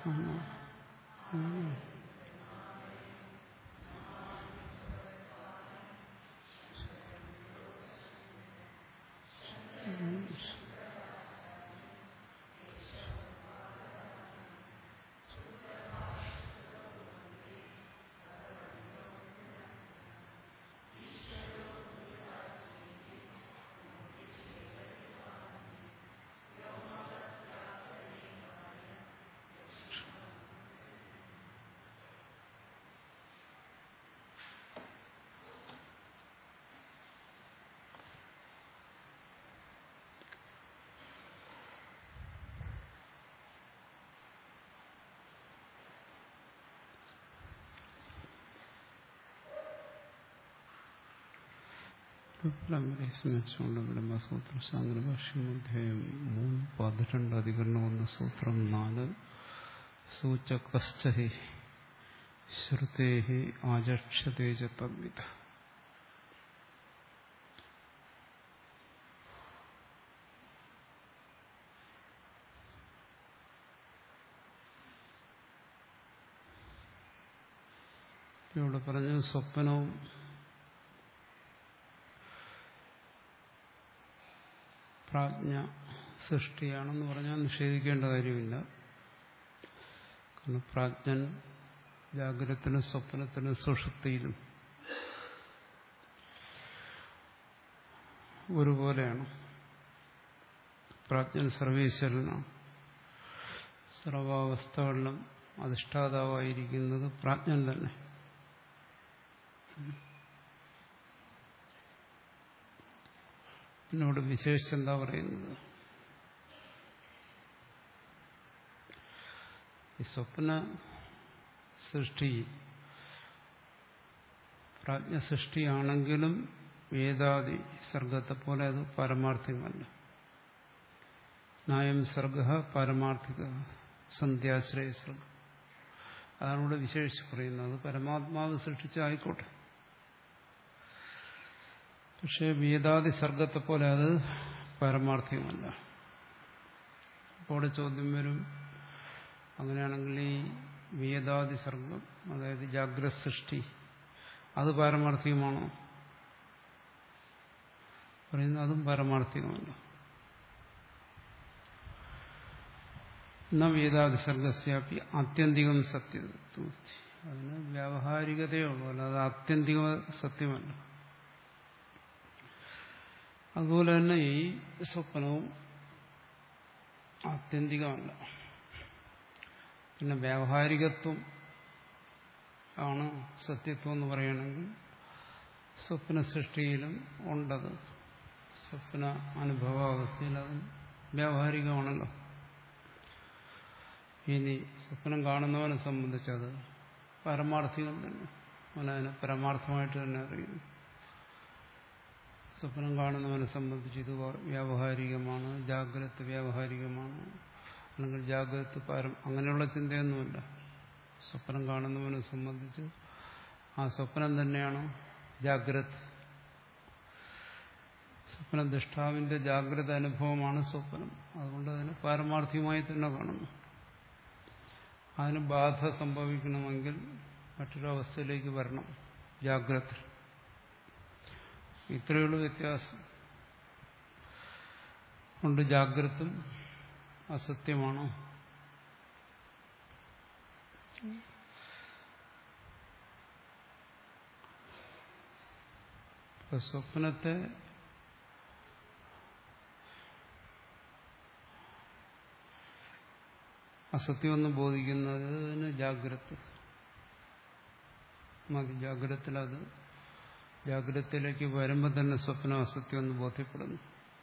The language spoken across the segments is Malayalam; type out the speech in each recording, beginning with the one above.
വരെ സ്മരിച്ചുകൊണ്ട് ബ്രഹ്മസൂത്ര ശാങ്കരഭാഷ്യം അധ്യായം മൂന്ന് പതിരണ്ട് അധികരണം ഒന്ന് സൂത്രം നാല് സൂചകശ്ചഹി ശ്രുതേഹി ആചക്ഷതേജ തദ്വിധ ഇവിടെ പറഞ്ഞു സ്വപ്നവും പ്രാജ്ഞ സൃഷ്ടിയാണെന്ന് പറഞ്ഞാൽ നിഷേധിക്കേണ്ട കാര്യമില്ല കാരണം പ്രാജ്ഞൻ ജാഗ്രതത്തിനും സ്വപ്നത്തിനും സുഷുപ്തിയിലും ഒരുപോലെയാണ് പ്രാജ്ഞൻ സർവേശ്വരനാണ് സർവാവസ്ഥകളിലും അധിഷ്ഠാതാവായിരിക്കുന്നത് പ്രാജ്ഞൻ തന്നെ എന്നോട് വിശേഷിച്ച് എന്താ പറയുന്നത് ഈ സ്വപ്ന സൃഷ്ടി പ്രാജ്ഞ സൃഷ്ടിയാണെങ്കിലും വേദാദി സർഗത്തെ പോലെ അത് പാരമാർത്ഥികമല്ല നായം സർഗ പാരമാർത്ഥിക സന്ധ്യാശ്രയ സർഗം അതാണ് ഇവിടെ വിശേഷിച്ച് പറയുന്നത് പരമാത്മാവ് സൃഷ്ടിച്ചായിക്കോട്ടെ പക്ഷെ വേദാദി സർഗത്തെ പോലെ അത് പാരമാർത്ഥികമല്ല അപ്പോൾ ചോദ്യം വരും അങ്ങനെയാണെങ്കിൽ ഈ വേദാദി സർഗം അതായത് ജാഗ്രത സൃഷ്ടി അത് പാരമാർത്ഥികമാണോ പറയുന്നത് അതും പാരമാർത്ഥികമല്ല എന്ന വേദാദി സർഗസ്യാപി ആത്യന്തികം സത്യത്വം അതിന് വ്യാവഹാരികതയേ ഉള്ളൂ അല്ലാതെ ആത്യന്തിക സത്യമല്ല അതുപോലെ തന്നെ ഈ സ്വപ്നവും ആത്യന്തികമല്ല പിന്നെ വ്യാവഹാരികത്വം ആണ് സത്യത്വം എന്ന് പറയുകയാണെങ്കിൽ സ്വപ്ന സൃഷ്ടിയിലും ഉണ്ടത് സ്വപ്ന അനുഭവാവസ്ഥയിൽ അത് വ്യാവഹാരികമാണല്ലോ ഇനി സ്വപ്നം കാണുന്നവനെ സംബന്ധിച്ചത് പരമാർത്ഥികം തന്നെ അവനതിനെ പരമാർത്ഥമായിട്ട് തന്നെ അറിയുന്നു സ്വപ്നം കാണുന്നവനെ സംബന്ധിച്ച് ഇത് വ്യാവഹാരികമാണ് ജാഗ്രത വ്യാവഹാരികമാണ് അല്ലെങ്കിൽ ജാഗ്രത പാരം അങ്ങനെയുള്ള ചിന്തയൊന്നുമില്ല സ്വപ്നം കാണുന്നവനെ സംബന്ധിച്ച് ആ സ്വപ്നം തന്നെയാണ് ജാഗ്രത സ്വപ്ന ദൃഷ്ടാവിന്റെ ജാഗ്രത അനുഭവമാണ് സ്വപ്നം അതുകൊണ്ട് അതിന് പാരമാർത്ഥികമായി തന്നെ കാണുന്നു അതിന് ബാധ സംഭവിക്കണമെങ്കിൽ മറ്റൊരു അവസ്ഥയിലേക്ക് വരണം ജാഗ്രത ഇത്രയുള്ള വ്യത്യാസം കൊണ്ട് ജാഗ്രതും അസത്യമാണോ സ്വപ്നത്തെ അസത്യമെന്ന് ബോധിക്കുന്നതിന് ജാഗ്രത മതി ജാഗ്രതത്തിലത് ജാഗ്രതത്തിലേക്ക് വരുമ്പോൾ തന്നെ സ്വപ്നം അസത്യമെന്ന് ബോധ്യപ്പെടുന്നു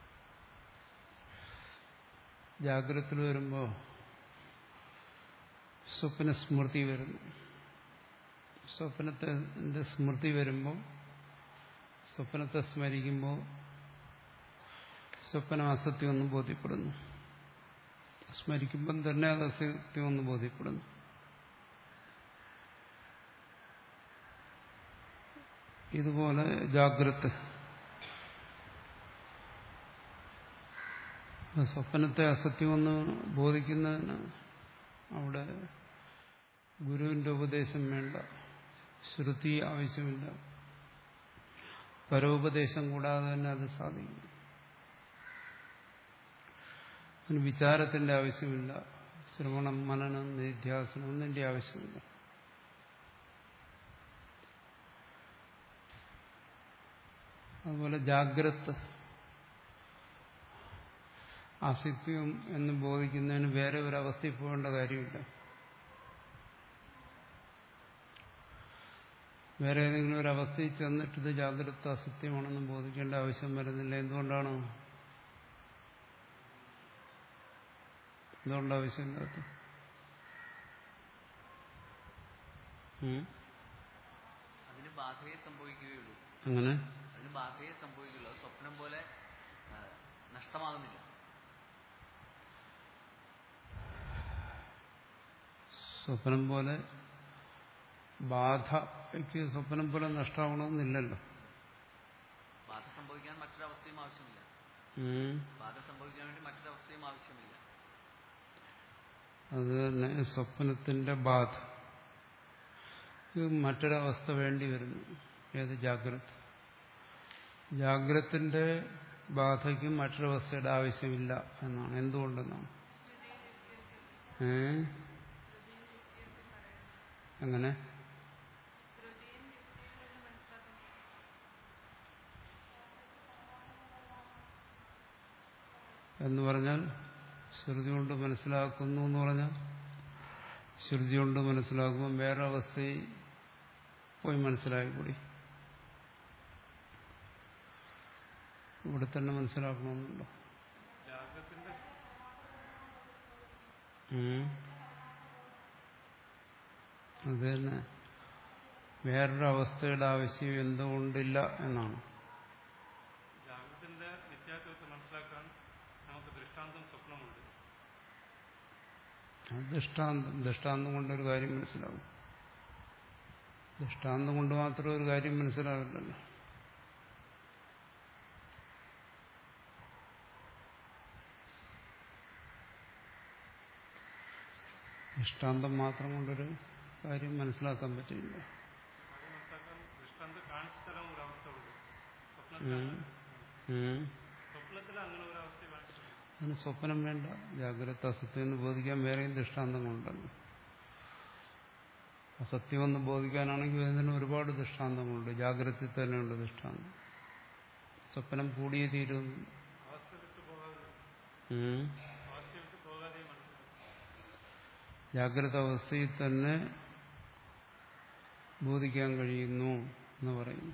ജാഗ്രതത്തിൽ വരുമ്പോൾ സ്വപ്ന സ്മൃതി വരുന്നു സ്വപ്നത്തിന്റെ സ്മൃതി വരുമ്പോൾ സ്വപ്നത്തെ സ്മരിക്കുമ്പോൾ സ്വപ്നം അസത്യമെന്ന് ബോധ്യപ്പെടുന്നു സ്മരിക്കുമ്പം തന്നെ അത് അസത്യമെന്ന് ബോധ്യപ്പെടുന്നു ഇതുപോലെ ജാഗ്രത സ്വപ്നത്തെ അസത്യമെന്ന് ബോധിക്കുന്നതിന് അവിടെ ഗുരുവിന്റെ ഉപദേശം വേണ്ട ശ്രുതി ആവശ്യമില്ല പരോപദേശം കൂടാതെ തന്നെ അത് സാധിക്കും അതിന് വിചാരത്തിന്റെ ആവശ്യമില്ല ശ്രവണം മനനം നിധ്യാസനം ഒന്നിന്റെ ആവശ്യമില്ല അതുപോലെ ജാഗ്രത് ആസിത്യം എന്ന് ബോധിക്കുന്നതിന് വേറെ ഒരു അവസ്ഥയിൽ പോകേണ്ട കാര്യമില്ല വേറെ ഏതെങ്കിലും ഒരു അവസ്ഥയിൽ ചെന്നിട്ട് ഇത് ജാഗ്രത അസത്യമാണെന്ന് ബോധിക്കേണ്ട ആവശ്യം വരുന്നില്ല എന്തുകൊണ്ടാണ് എന്തുകൊണ്ട് ആവശ്യമില്ലാത്ത അതിന് ബാധയെ സംഭവിക്കുകയുള്ളൂ അങ്ങനെ അതിന് ബാധയെ സംഭവിക്കുള്ളൂ അത് സ്വപ്നം പോലെ ആ, നഷ്ടമാകുന്നില്ല സ്വപ്നം പോലെ ബാധയ്ക്ക് സ്വപ്നം പോലെ നഷ്ടമാവണമെന്നില്ലല്ലോ ബാധ സംഭവിക്കാൻ മറ്റൊരവസ്ഥയും ആവശ്യമില്ല ഉം. ബാധ സംഭവിക്കാൻ വേണ്ടി മറ്റൊരവസ്ഥയും ആവശ്യമില്ല അത് തന്നെ സ്വപ്നത്തിന്റെ ബാധ ഇത് മറ്റൊരവസ്ഥ വേണ്ടി വരുന്നു ഏത് ജാഗ്രത ജാഗ്രത്തിന്റെ ബാധയ്ക്ക് മറ്റൊരവസ്ഥയുടെ ആവശ്യമില്ല എന്നാണ് എന്തുകൊണ്ടെന്നാണ് ഏ അങ്ങനെ എന്ന് പറഞ്ഞാൽ ശ്രുതി കൊണ്ട് മനസ്സിലാക്കുന്നു എന്ന് പറഞ്ഞാൽ ശ്രുതി കൊണ്ട് മനസ്സിലാക്കുമ്പോൾ വേറെ അവസ്ഥയിൽ പോയി മനസ്സിലായിക്കൂടി ഇവിടെ തന്നെ മനസ്സിലാക്കണമെന്നുണ്ടോ ഉം. അത് തന്നെ വേറൊരു അവസ്ഥയുടെ ആവശ്യം എന്തുകൊണ്ടില്ല എന്നാണ് ജാഗ്രതത്തിന്റെ നിത്യാത്വത്തെ മനസ്സിലാക്കാൻ നമുക്ക് ദൃഷ്ടാന്തം സ്വപ്നമുണ്ട് അത് ദൃഷ്ടാന്തം ദൃഷ്ടാന്തം കൊണ്ടൊരു കാര്യം മനസ്സിലാവും ദൃഷ്ടാന്തം കൊണ്ട് മാത്രം ഒരു കാര്യം മനസ്സിലാവില്ലല്ലോ ദൃഷ്ടാന്തം മാത്രം കൊണ്ടൊരു കാര്യം മനസ്സിലാക്കാൻ പറ്റില്ല കാര്യം മനസ്സിലാക്കാൻ ദൃഷ്ടാന്തം കാണിച്ചു തരാൻ ഒരു അവസ്ഥ ഉണ്ട് ഉം. സ്വപ്നത്തിൽ ഉം. സ്വപ്നത്തിൽ അങ്ങനെ ഒരു അവസ്ഥ കാണിച്ചു തരും. അതിന് സ്വപ്നം വേണ്ട ജാഗ്രത അസത്യമെന്ന് ബോധിക്കാൻ വേറെയും ദൃഷ്ടാന്തങ്ങളുണ്ടല്ലോ അസത്യമെന്ന് ബോധിക്കാനാണെങ്കിൽ അതിന് ഒരുപാട് ദൃഷ്ടാന്തങ്ങളുണ്ട് ജാഗ്രതയിൽ തന്നെയുണ്ട് ദൃഷ്ടാന്തം സ്വപ്നം കൂടിയേ തീരുന്നു അവസ്ഥ വിട്ടു പോകാതെ ഉം. അവസ്ഥ വിട്ടു പോകാതെ മനസ്സിലാക്കും ജാഗ്രത അവസ്ഥയിൽ തന്നെ ബോധിക്കാൻ കഴിയുന്നു എന്ന് പറയുന്നു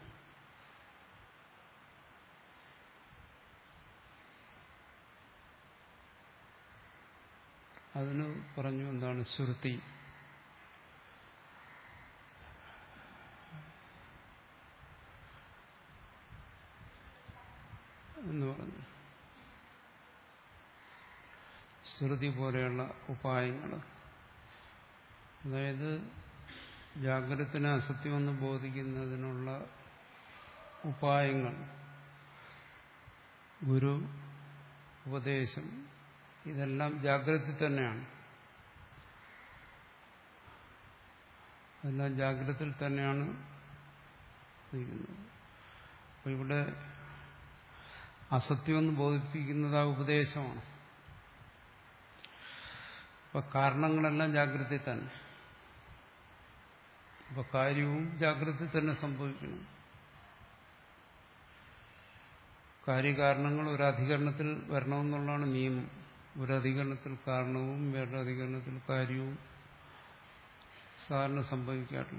അതിന് പറഞ്ഞു എന്താണ് ശ്രുതി എന്ന് പറഞ്ഞു ശ്രുതി പോലെയുള്ള ഉപായങ്ങൾ അതായത് ജാഗ്രതത്തിന് അസത്യമെന്ന് ബോധിക്കുന്നതിനുള്ള ഉപായങ്ങൾ ഗുരു ഉപദേശം ഇതെല്ലാം ജാഗ്രത തന്നെയാണ് അതെല്ലാം ജാഗ്രതയിൽ തന്നെയാണ് ഇരിക്കുന്നത് അപ്പൊ ഇവിടെ അസത്യമെന്ന് ബോധിപ്പിക്കുന്നത് ആ ഉപദേശമാണ് അപ്പൊ കാരണങ്ങളെല്ലാം ജാഗ്രതയിൽ തന്നെ അപ്പൊ കാര്യവും ജാഗ്രതയിൽ തന്നെ സംഭവിക്കണം കാര്യകാരണങ്ങൾ ഒരു അധികരണത്തിൽ വരണമെന്നുള്ളതാണ് നിയമം ഒരു അധികരണത്തിൽ കാരണവും വേറൊരു അധികരണത്തിൽ കാര്യവും സാധാരണ സംഭവിക്കാറില്ല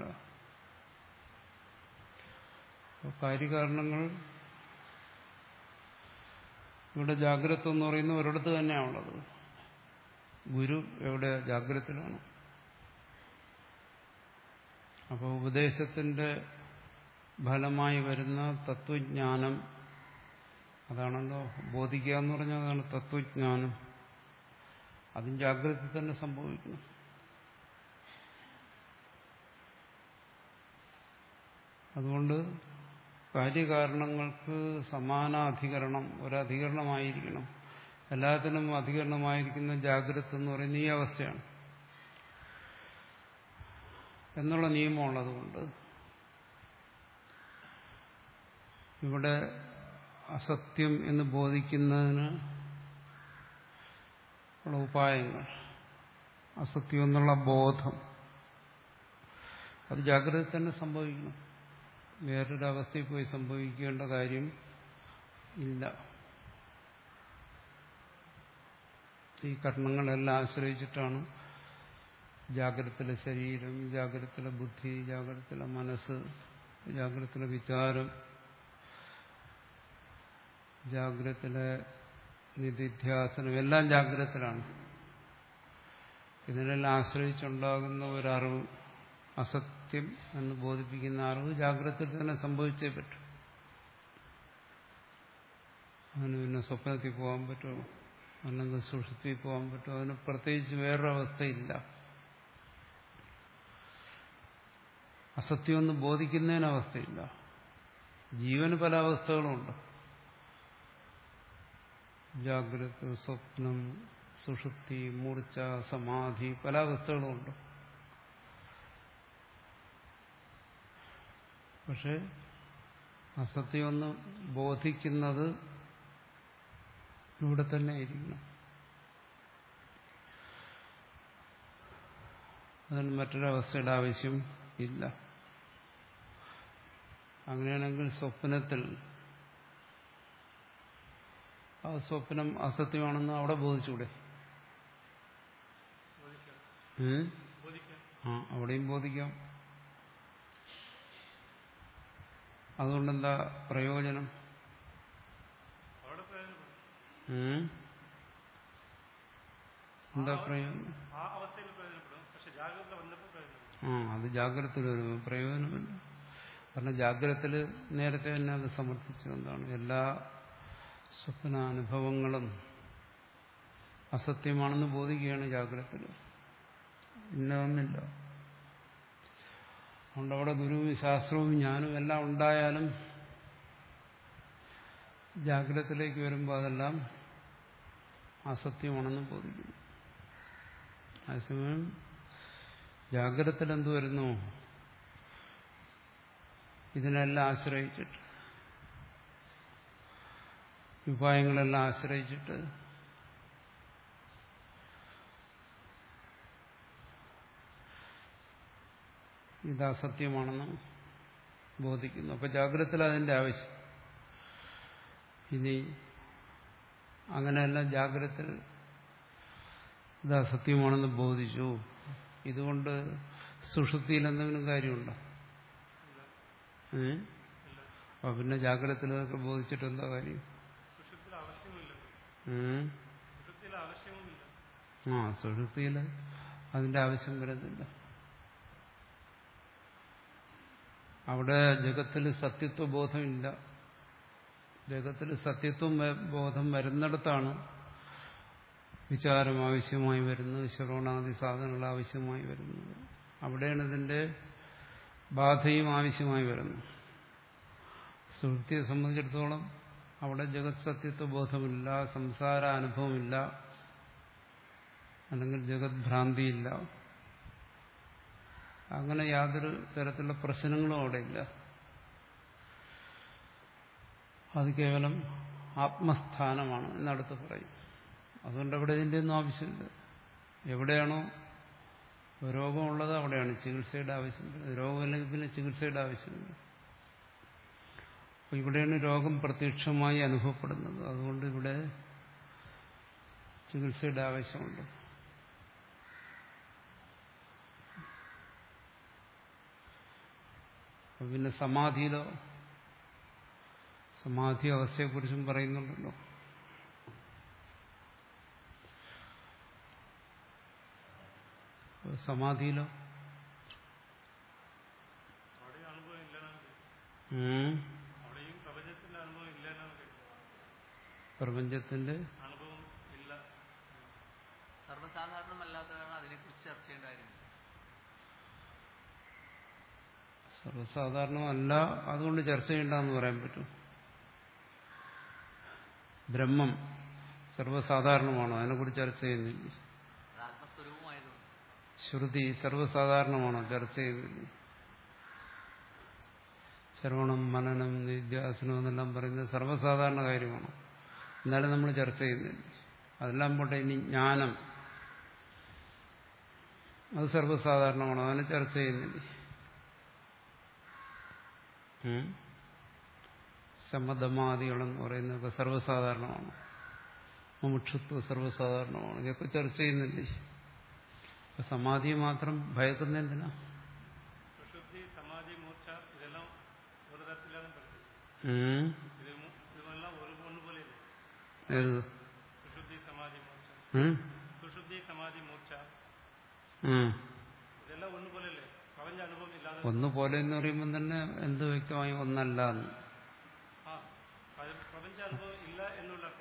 അപ്പോൾ കാര്യകാരണങ്ങൾ ഇവിടെ ജാഗ്രത എന്ന് പറയുന്ന ഒരിടത്ത് തന്നെയാണുള്ളത് ഗുരു എവിടെ ജാഗ്രതത്തിലാണ് അപ്പോൾ ഉപദേശത്തിന്റെ ഫലമായി വരുന്ന തത്വജ്ഞാനം അതാണല്ലോ ബോധിക്കുക എന്ന് പറഞ്ഞാൽ അതാണ് തത്വജ്ഞാനം അതും ജാഗ്രത തന്നെ സംഭവിക്കണം അതുകൊണ്ട് കാര്യകാരണങ്ങൾക്ക് സമാനാധികരണം ഒരധികരണമായിരിക്കണം എല്ലാത്തിനും അധികരണമായിരിക്കുന്ന ജാഗ്രത എന്ന് പറയുന്ന ഈ അവസ്ഥയാണ് എന്നുള്ള നിയമമുള്ളതുകൊണ്ട് ഇവിടെ അസത്യം എന്ന് ബോധിക്കുന്നതിന് ഉള്ള ഉപായങ്ങൾ അസത്യം എന്നുള്ള ബോധം അത് ജാഗ്രത തന്നെ സംഭവിക്കണം വേറൊരു അവസ്ഥയിൽ പോയി സംഭവിക്കേണ്ട കാര്യം ഇല്ല ഈ കർണങ്ങളെല്ലാം ആശ്രയിച്ചിട്ടാണ് ജാഗ്രതത്തിലെ ശരീരം ജാഗ്രതത്തിലെ ബുദ്ധി ജാഗ്രതത്തിലെ മനസ്സ് ജാഗ്രതത്തിലെ വിചാരം ജാഗ്രതത്തിലെ നിധിധ്യാസനം എല്ലാം ജാഗ്രതത്തിലാണ് ഇതിനെല്ലാം ആശ്രയിച്ചുണ്ടാകുന്ന ഒരറിവ് അസത്യം എന്ന് ബോധിപ്പിക്കുന്ന അറിവ് ജാഗ്രതത്തിൽ തന്നെ സംഭവിച്ചേ പറ്റും അതിന് പിന്നെ സ്വപ്നത്തിൽ പോകാൻ പറ്റുമോ അല്ലെങ്കിൽ സുഷുപ്തിയിൽ പോകാൻ പറ്റുമോ അതിന് പ്രത്യേകിച്ച് വേറൊരവസ്ഥയില്ല അസത്യം ഒന്ന് ബോധിക്കുന്നതിന് അവസ്ഥയില്ല ജീവന് പല അവസ്ഥകളുമുണ്ട് ജാഗ്രത സ്വപ്നം സുഷുപ്തി മൂർച്ച സമാധി പല അവസ്ഥകളുമുണ്ട് പക്ഷെ അസത്യം ഒന്ന് ബോധിക്കുന്നത് ഇവിടെ തന്നെ ഇരിക്കണം അതിന് മറ്റൊരവസ്ഥയുടെ ആവശ്യം ഇല്ല അങ്ങനെയാണെങ്കിൽ സ്വപ്നത്തിൽ ആ സ്വപ്നം അസത്യമാണെന്ന് അവിടെ ബോധിച്ചൂടെ ബോധിക്കാം ഉം? ബോധിക്കാം ആ അവിടെയും ബോധിക്കാം അതുകൊണ്ടെന്താ പ്രയോജനം അവിടെ പ്രയോജനപ്പെടും ഉം? എന്താ പ്രയോജനം ആ അവസ്ഥയിൽ പ്രയോജനപ്പെടും പക്ഷെ ജാഗ്രത വന്നപ്പോൾ പ്രയോജനപ്പെടും ആ അത് ജാഗ്രതയിൽ വരുമ്പോൾ പ്രയോജനമില്ല കാരണം ജാഗ്രതത്തിൽ നേരത്തെ തന്നെ അത് സമർത്ഥിച്ചു എന്താണ് എല്ലാ സ്വപ്നാനുഭവങ്ങളും അസത്യമാണെന്ന് ബോധിക്കുകയാണ് ജാഗ്രതത്തിൽ ഇന്നതൊന്നില്ല അതുകൊണ്ട് അവിടെ ഗുരുവും ശാസ്ത്രവും ഞാനും എല്ലാം ഉണ്ടായാലും ജാഗ്രതത്തിലേക്ക് വരുമ്പോൾ അതെല്ലാം അസത്യമാണെന്ന് ബോധിക്കുന്നു അതേസമയം ജാഗ്രതത്തിൽ എന്ത് വരുന്നു ഇതിനെല്ലാം ആശ്രയിച്ചിട്ട് ഉപായങ്ങളെല്ലാം ആശ്രയിച്ചിട്ട് ഇത് അസത്യമാണെന്ന് ബോധിക്കുന്നു അപ്പൊ ജാഗ്രതത്തിൽ അതിന്റെ ആവശ്യം ഇനി അങ്ങനെയല്ല ജാഗ്രതത്തിൽ ഇത് അസത്യമാണെന്ന് ബോധിച്ചു ഇതുകൊണ്ട് സുഷുപ്തിയിൽ എന്തെങ്കിലും കാര്യമുണ്ടോ ഏ അപ്പൊ പിന്നെ ജാഗ്രതത്തിൽ ഇതൊക്കെ ബോധിച്ചിട്ട് എന്താ കാര്യം സുഷുപ്തിയിൽ ആവശ്യമില്ല ഉം. സുഷുപ്തിയിൽ ആവശ്യവുമില്ല ആ സുഷുപ്തിയിൽ അതിന്റെ ആവശ്യം വരുന്നില്ല അവിടെ ജഗത്തിൽ സത്യത്വ ബോധമില്ല ജഗത്തിൽ സത്യത്വം വ- ബോധം വരുന്നിടത്താണ് വിചാരം ആവശ്യമായി വരുന്നത് ശ്രവണാദി സാധനങ്ങൾ ആവശ്യമായി വരുന്നത് അവിടെയാണ് ഇതിന്റെ ബാധയും ആവശ്യമായി വരുന്നത് സുഹൃത്തിയെ സംബന്ധിച്ചിടത്തോളം അവിടെ ജഗത് സത്യത്വ ബോധമില്ല സംസാര അനുഭവമില്ല അല്ലെങ്കിൽ ജഗത് ഭ്രാന്തിയില്ല അങ്ങനെ യാതൊരു തരത്തിലുള്ള പ്രശ്നങ്ങളും അവിടെ ഇല്ല അത് കേവലം ആത്മസ്ഥാനമാണ് എന്നടുത്ത് പറയും അതുകൊണ്ട് അവിടെ ഇതിൻ്റെ ഒന്നും ആവശ്യമില്ല എവിടെയാണോ രോഗമുള്ളത് അവിടെയാണ് ചികിത്സയുടെ ആവശ്യമില്ല രോഗമില്ലെങ്കിൽ പിന്നെ ചികിത്സയുടെ ആവശ്യമില്ല അപ്പോൾ ഇവിടെയാണ് രോഗം പ്രത്യക്ഷമായി അനുഭവപ്പെടുന്നത് അതുകൊണ്ട് ഇവിടെ ചികിത്സയുടെ ആവശ്യമുണ്ട് അപ്പൊ പിന്നെ സമാധിയിലോ സമാധി അവസ്ഥയെക്കുറിച്ചും പറയുന്നുണ്ടല്ലോ അപ്പൊ സമാധിയിലോ അവിടെ അനുഭവം ഇല്ലെന്നാണ് കേൾക്കുന്നത്. ഉം. അവിടെയും പ്രപഞ്ചത്തിന്റെ അനുഭവം ഇല്ലെന്നാണ് കേൾക്കുന്നത്. പ്രപഞ്ചത്തിന്റെ അനുഭവം ഇല്ല സർവ്വസാധാരണമല്ലാത്ത കാരണം അതിനെക്കുറിച്ച് ചർച്ച ചെയ്യേണ്ട കാര്യമില്ല സർവ്വസാധാരണമല്ല അതുകൊണ്ട് ചർച്ച ചെയ്യണ്ടെന്ന് പറയാൻ പറ്റും ബ്രഹ്മം സർവ്വസാധാരണമാണോ അതിനെക്കുറിച്ച് ചർച്ച ചെയ്യുന്നില്ല അത് ആത്മസ്വരൂപമായതുകൊണ്ട് ശ്രുതി സർവ്വസാധാരണമാണോ ചർച്ച ചെയ്തത് ശ്രവണം മനനം നിധ്യാസനം എന്നെല്ലാം പറയുന്നത് സർവ്വസാധാരണ കാര്യമാണ് എന്നാലും നമ്മൾ ചർച്ച ചെയ്യുന്നില്ല അതെല്ലാം പോട്ടെ ഇനി ജ്ഞാനം അത് സർവ്വസാധാരണമാണോ അതിനെ ചർച്ച ചെയ്യുന്നില്ല ഉം? സമതമാദികളെന്ന് പറയുന്നതൊക്കെ സർവ്വസാധാരണമാണ് മുമുക്ഷത്വം സർവ്വസാധാരണമാണ് ഇതൊക്കെ ചർച്ച ചെയ്യുന്നില്ലേ അപ്പൊ സമാധിയെ മാത്രം ഭയക്കുന്ന എന്തിനാ സുഷുപ്തി സമാധി മൂർച്ച ഇതെല്ലാം ഒരു തരത്തിലാണ് പഠിച്ചത് ഉം? ഇത് മു- ഇതെല്ലാം ഒരു ഒന്നുപോലെയല്ലേ ഏത് സുഷുപ്തി സമാധി മൂർച്ച ഉം? സുഷുപ്തി സമാധി മൂർച്ച ഉം. ഇതെല്ലാം ഒന്നുപോലെയല്ലേ പ്രപഞ്ച അനുഭവം ഇല്ലാതെ ഒന്നുപോലെ എന്ന് പറയുമ്പോൾ തന്നെ എന്ത് വ്യക്തമായി ഒന്നല്ല എന്ന് ആ അത് പ്രപഞ്ച അനുഭവം ഇല്ല എന്നുള്ള അർത്ഥത്തിൽ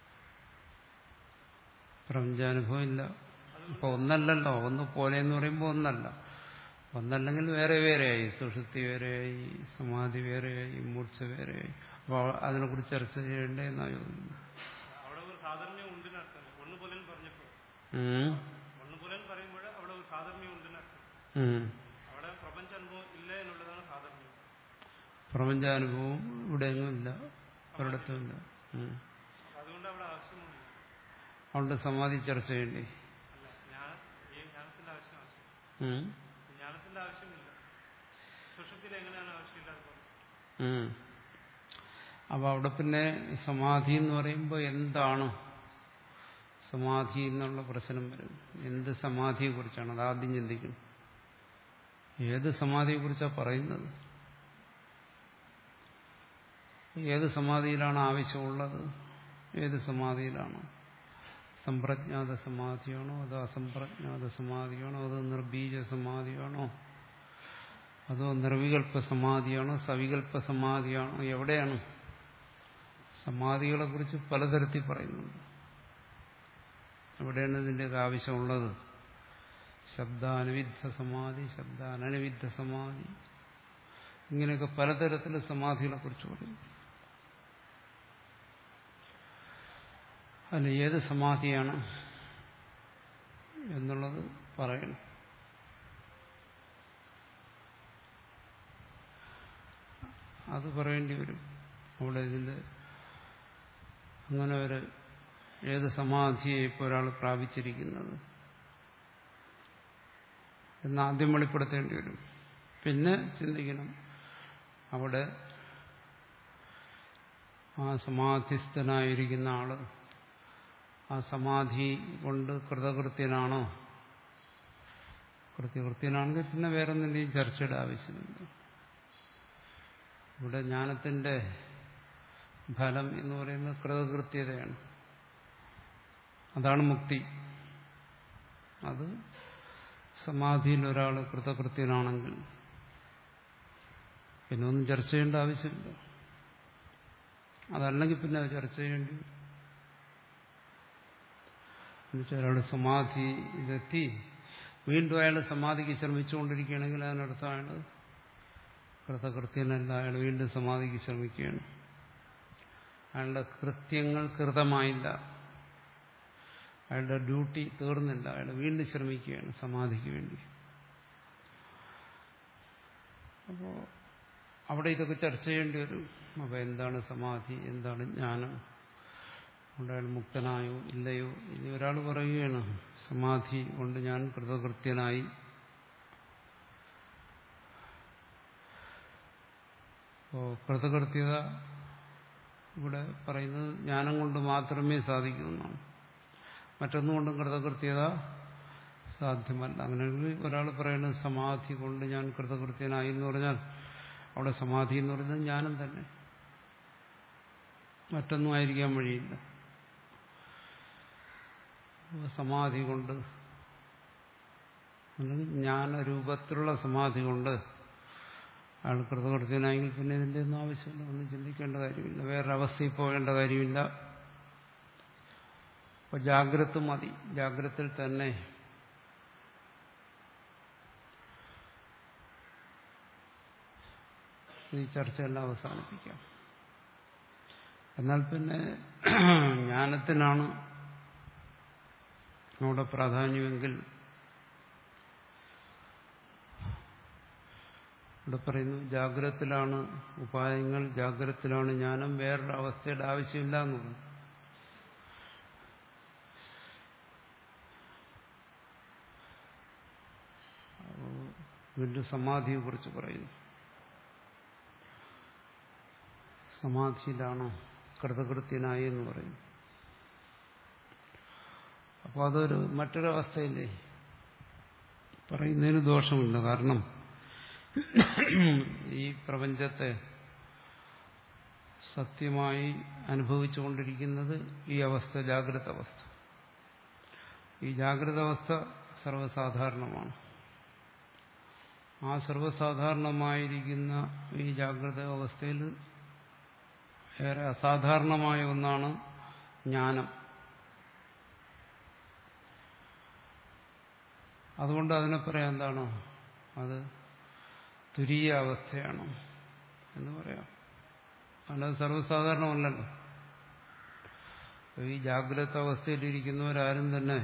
പ്രപഞ്ചാനുഭവം ഇല്ല അപ്പൊ ഒന്നല്ലല്ലോ ഒന്ന് പോലെ എന്ന് പറയുമ്പോൾ ഒന്നല്ല ഒന്നല്ലെങ്കിൽ വേറെ വേറെയായി സുഷുപ്തി വേറെയായി സമാധി വേറെയായി മൂർച്ച വേറെയായി അപ്പോൾ അതിനെക്കുറിച്ച് ചർച്ച ചെയ്യേണ്ടേ എന്നാ ചോദിക്കുന്നു അവിടെ ഒരു സാധർമ്യം ഉണ്ടെന്ന് അർത്ഥം ഒന്നുപോലെ പറഞ്ഞപ്പോൾ ഉം. ഒന്നുപോലെ പറയുമ്പോൾ അവിടെ ഒരു സാധർമ്യം ഉണ്ടെന്ന് അർത്ഥം ഉം. അവിടെ പ്രപഞ്ച അനുഭവം ഇല്ല എന്നുള്ളതാണ് സാധർമ്യം പ്രപഞ്ചാനുഭവം ഇവിടെയെങ്ങും ഇല്ല ഒരിടത്തും ഇല്ല ഉം. അതുകൊണ്ട് അവിടെ ആവശ്യമില്ല അതുകൊണ്ട് സമാധി ചർച്ച ചെയ്യണ്ടേ അല്ല ജ്ഞാന ഈ ജ്ഞാനത്തിന്റെ ആവശ്യം ആവശ്യം ഉം. ജ്ഞാനത്തിന്റെ ആവശ്യമില്ല സുഷുപ്തിയിൽ എങ്ങനെയാണ് ആവശ്യമില്ലാതെ പോകുന്നത് ഉം. അപ്പൊ അവിടെ പിന്നെ സമാധി എന്ന് പറയുമ്പോൾ എന്താണ് സമാധി എന്നുള്ള പ്രശ്നം വരും എന്ത് സമാധിയെ കുറിച്ചാണ് അത് ആദ്യം ചിന്തിക്കണം ഏത് സമാധിയെ കുറിച്ചാണ് പറയുന്നത് ഏത് സമാധിയിലാണ് ആവശ്യമുള്ളത് ഏത് സമാധിയിലാണ് സമ്പ്രജ്ഞാത സമാധിയാണോ അതോ അസംപ്രജ്ഞാത സമാധിയാണോ അതോ നിർബീജ സമാധിയാണോ അതോ നിർവികൽപ്പ സമാധിയാണോ സവികൽപ്പ സമാധിയാണോ എവിടെയാണ് സമാധികളെ കുറിച്ച് പലതരത്തിൽ പറയുന്നുണ്ട് എവിടെയാണ് ഇതിൻ്റെയൊക്കെ ആവശ്യമുള്ളത് ശബ്ദാനുവിദ്ധ സമാധി ശബ്ദാനനുവിദ്ധ സമാധി ഇങ്ങനെയൊക്കെ പലതരത്തിൽ സമാധികളെ കുറിച്ച് പറയും അതിൽ ഏത് സമാധിയാണ് എന്നുള്ളത് പറയണം അത് പറയേണ്ടി വരും അവിടെ ഇതിന്റെ അങ്ങനെ ഒരു ഏത് സമാധിയെ ഇപ്പോൾ ഒരാൾ പ്രാപിച്ചിരിക്കുന്നത് എന്ന് ആദ്യം വെളിപ്പെടുത്തേണ്ടി വരും പിന്നെ ചിന്തിക്കണം അവിടെ ആ സമാധിസ്ഥനായിരിക്കുന്ന ആള് ആ സമാധി കൊണ്ട് കൃതകൃത്യനാണോ കൃത്യകൃത്യനാണെങ്കിൽ പിന്നെ വേറൊന്നിൻ്റെയും ചർച്ചയുടെ ആവശ്യമില്ല ഇവിടെ ജ്ഞാനത്തിന്റെ ഫലം എന്ന് പറയുന്നത് കൃതകൃത്യതയാണ് അതാണ് മുക്തി അത് സമാധിയിൽ ഒരാൾ കൃതകൃത്യനാണെങ്കിൽ പിന്നെ ഒന്നും ചർച്ച ചെയ്യേണ്ട ആവശ്യമില്ല അതല്ലെങ്കിൽ പിന്നെ അത് ചർച്ച ചെയ്യേണ്ടി വരും എന്നുവെച്ചാൽ ഒരാൾ സമാധി ഇതെത്തി വീണ്ടും അയാൾ സമാധിക്ക് ശ്രമിച്ചുകൊണ്ടിരിക്കുകയാണെങ്കിൽ അതിനർത്ഥം അയാൾ കൃതകൃത്യനല്ല അയാൾ വീണ്ടും സമാധിക്ക് ശ്രമിക്കുകയാണ് അയാളുടെ കൃത്യങ്ങൾ കൃതമായില്ല അയാളുടെ ഡ്യൂട്ടി തീർന്നില്ല അയാൾ വീണ്ടും ശ്രമിക്കുകയാണ് സമാധിക്ക് വേണ്ടി അപ്പോൾ അവിടെ ഇതൊക്കെ ചർച്ച ചെയ്യേണ്ടി വരും അപ്പോൾ എന്താണ് സമാധി എന്താണ് ജ്ഞാനം കൊണ്ട് അയാൾ മുക്തനായോ ഇല്ലയോ ഇനി ഒരാൾ പറയുകയാണ് സമാധി കൊണ്ട് ഞാൻ കൃതകൃത്യനായി അപ്പോൾ കൃതകൃത്യത ഇവിടെ പറയുന്നത് ജ്ഞാനം കൊണ്ട് മാത്രമേ സാധിക്കൂ എന്നാണ് മറ്റൊന്നുകൊണ്ടും കൃതകൃത്യത സാധ്യമല്ല അങ്ങനെയെങ്കിൽ ഒരാൾ പറയുന്നത് സമാധി കൊണ്ട് ഞാൻ കൃതകൃത്യനായി എന്ന് പറഞ്ഞാൽ അവിടെ സമാധി എന്ന് പറയുന്നത് ജ്ഞാനം തന്നെ മറ്റൊന്നും ആയിരിക്കാൻ വഴിയില്ല അപ്പോൾ സമാധി കൊണ്ട് അല്ലെങ്കിൽ ജ്ഞാനരൂപത്തിലുള്ള സമാധി കൊണ്ട് അയാൾ കൃതകൃത്യനായെങ്കിൽ പിന്നെ ഇതിൻ്റെ ഒന്നും ആവശ്യമില്ല ഒന്നും ചിന്തിക്കേണ്ട കാര്യമില്ല വേറൊരവസ്ഥയിൽ പോകേണ്ട കാര്യമില്ല അപ്പോൾ ജാഗ്രത മതി ജാഗ്രതയിൽ തന്നെ ഈ ചർച്ചയെല്ലാം അവസാനിപ്പിക്കാം എന്നാൽ പിന്നെ ജ്ഞാനത്തിനാണ് അവിടെ പ്രാധാന്യമെങ്കിൽ ഇവിടെ പറയുന്നു ജാഗ്രതത്തിലാണ് ഉപായങ്ങൾ ജാഗ്രതത്തിലാണ് ജ്ഞാനം വേറൊരു അവസ്ഥയുടെ ആവശ്യമില്ല എന്ന് പറഞ്ഞു അപ്പോൾ വീണ്ടും സമാധിയെ കുറിച്ച് പറയുന്നു സമാധിയിലാണ് കൃതകൃത്യനായി എന്ന് പറയുന്നു അപ്പോൾ അതൊരു മറ്റൊരവസ്ഥയില്ലേ പറയുന്നതിന് ദോഷമില്ല കാരണം ഈ പ്രപഞ്ചത്തെ സത്യമായി അനുഭവിച്ചുകൊണ്ടിരിക്കുന്നത് ഈ അവസ്ഥ ജാഗ്രത അവസ്ഥ ഈ ജാഗ്രത അവസ്ഥ സർവ്വസാധാരണമാണ് ആ സർവ്വസാധാരണമായിരിക്കുന്ന ഈ ജാഗ്രത അവസ്ഥയിൽ ഏറെ അസാധാരണമായ ഒന്നാണ് ജ്ഞാനം അതുകൊണ്ട് അതിനെ പറയാം എന്താണ് അത് തുരീയ അവസ്ഥയാണ് എന്ന് പറയാം അല്ലാതെ സർവ്വസാധാരണമല്ലല്ലോ ഈ ജാഗ്രത അവസ്ഥയിലിരിക്കുന്നവരാരും തന്നെ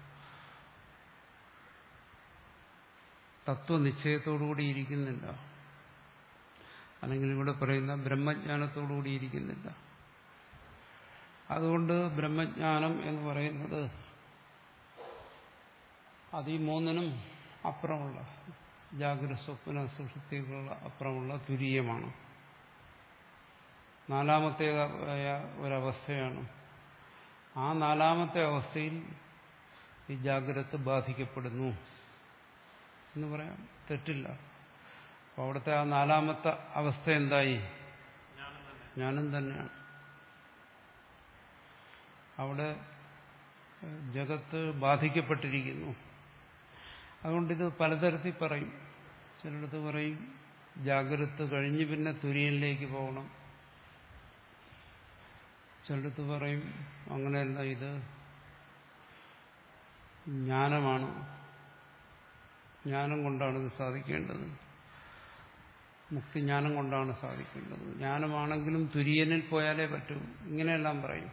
തത്വനിശ്ചയത്തോടുകൂടി ഇരിക്കുന്നില്ല അല്ലെങ്കിൽ ഇവിടെ പറയുന്ന ബ്രഹ്മജ്ഞാനത്തോടുകൂടി ഇരിക്കുന്നില്ല അതുകൊണ്ട് ബ്രഹ്മജ്ഞാനം എന്ന് പറയുന്നത് അത് ഈ മൂന്നിനും അപ്പുറമുള്ള ജാഗ്രത സ്വപ്ന സുഷുപ്തികളുള്ള അപ്പുറമുള്ള തുരീയമാണ് നാലാമത്തേതായ ഒരവസ്ഥയാണ് ആ നാലാമത്തെ അവസ്ഥയിൽ ഈ ജാഗ്രത ബാധിക്കപ്പെടുന്നു എന്ന് പറയാം തെറ്റില്ല അപ്പോൾ അവിടുത്തെ ആ നാലാമത്തെ അവസ്ഥ എന്തായി ജ്ഞാനം തന്നെയാണ് അവിടെ ജഗത്ത് ബാധിക്കപ്പെട്ടിരിക്കുന്നു അതുകൊണ്ടിത് പലതരത്തിൽ പറയും ചിലടത്ത് പറയും ജാഗ്രത കഴിഞ്ഞ് പിന്നെ തുര്യനിലേക്ക് പോകണം ചിലടത്ത് പറയും അങ്ങനെയല്ല ഇത് ജ്ഞാനമാണ് ജ്ഞാനം കൊണ്ടാണ് ഇത് സാധിക്കേണ്ടത് മുക്തിജ്ഞാനം കൊണ്ടാണ് സാധിക്കേണ്ടത് ജ്ഞാനമാണെങ്കിലും തുര്യനിൽ പോയാലേ പറ്റൂ ഇങ്ങനെയെല്ലാം പറയും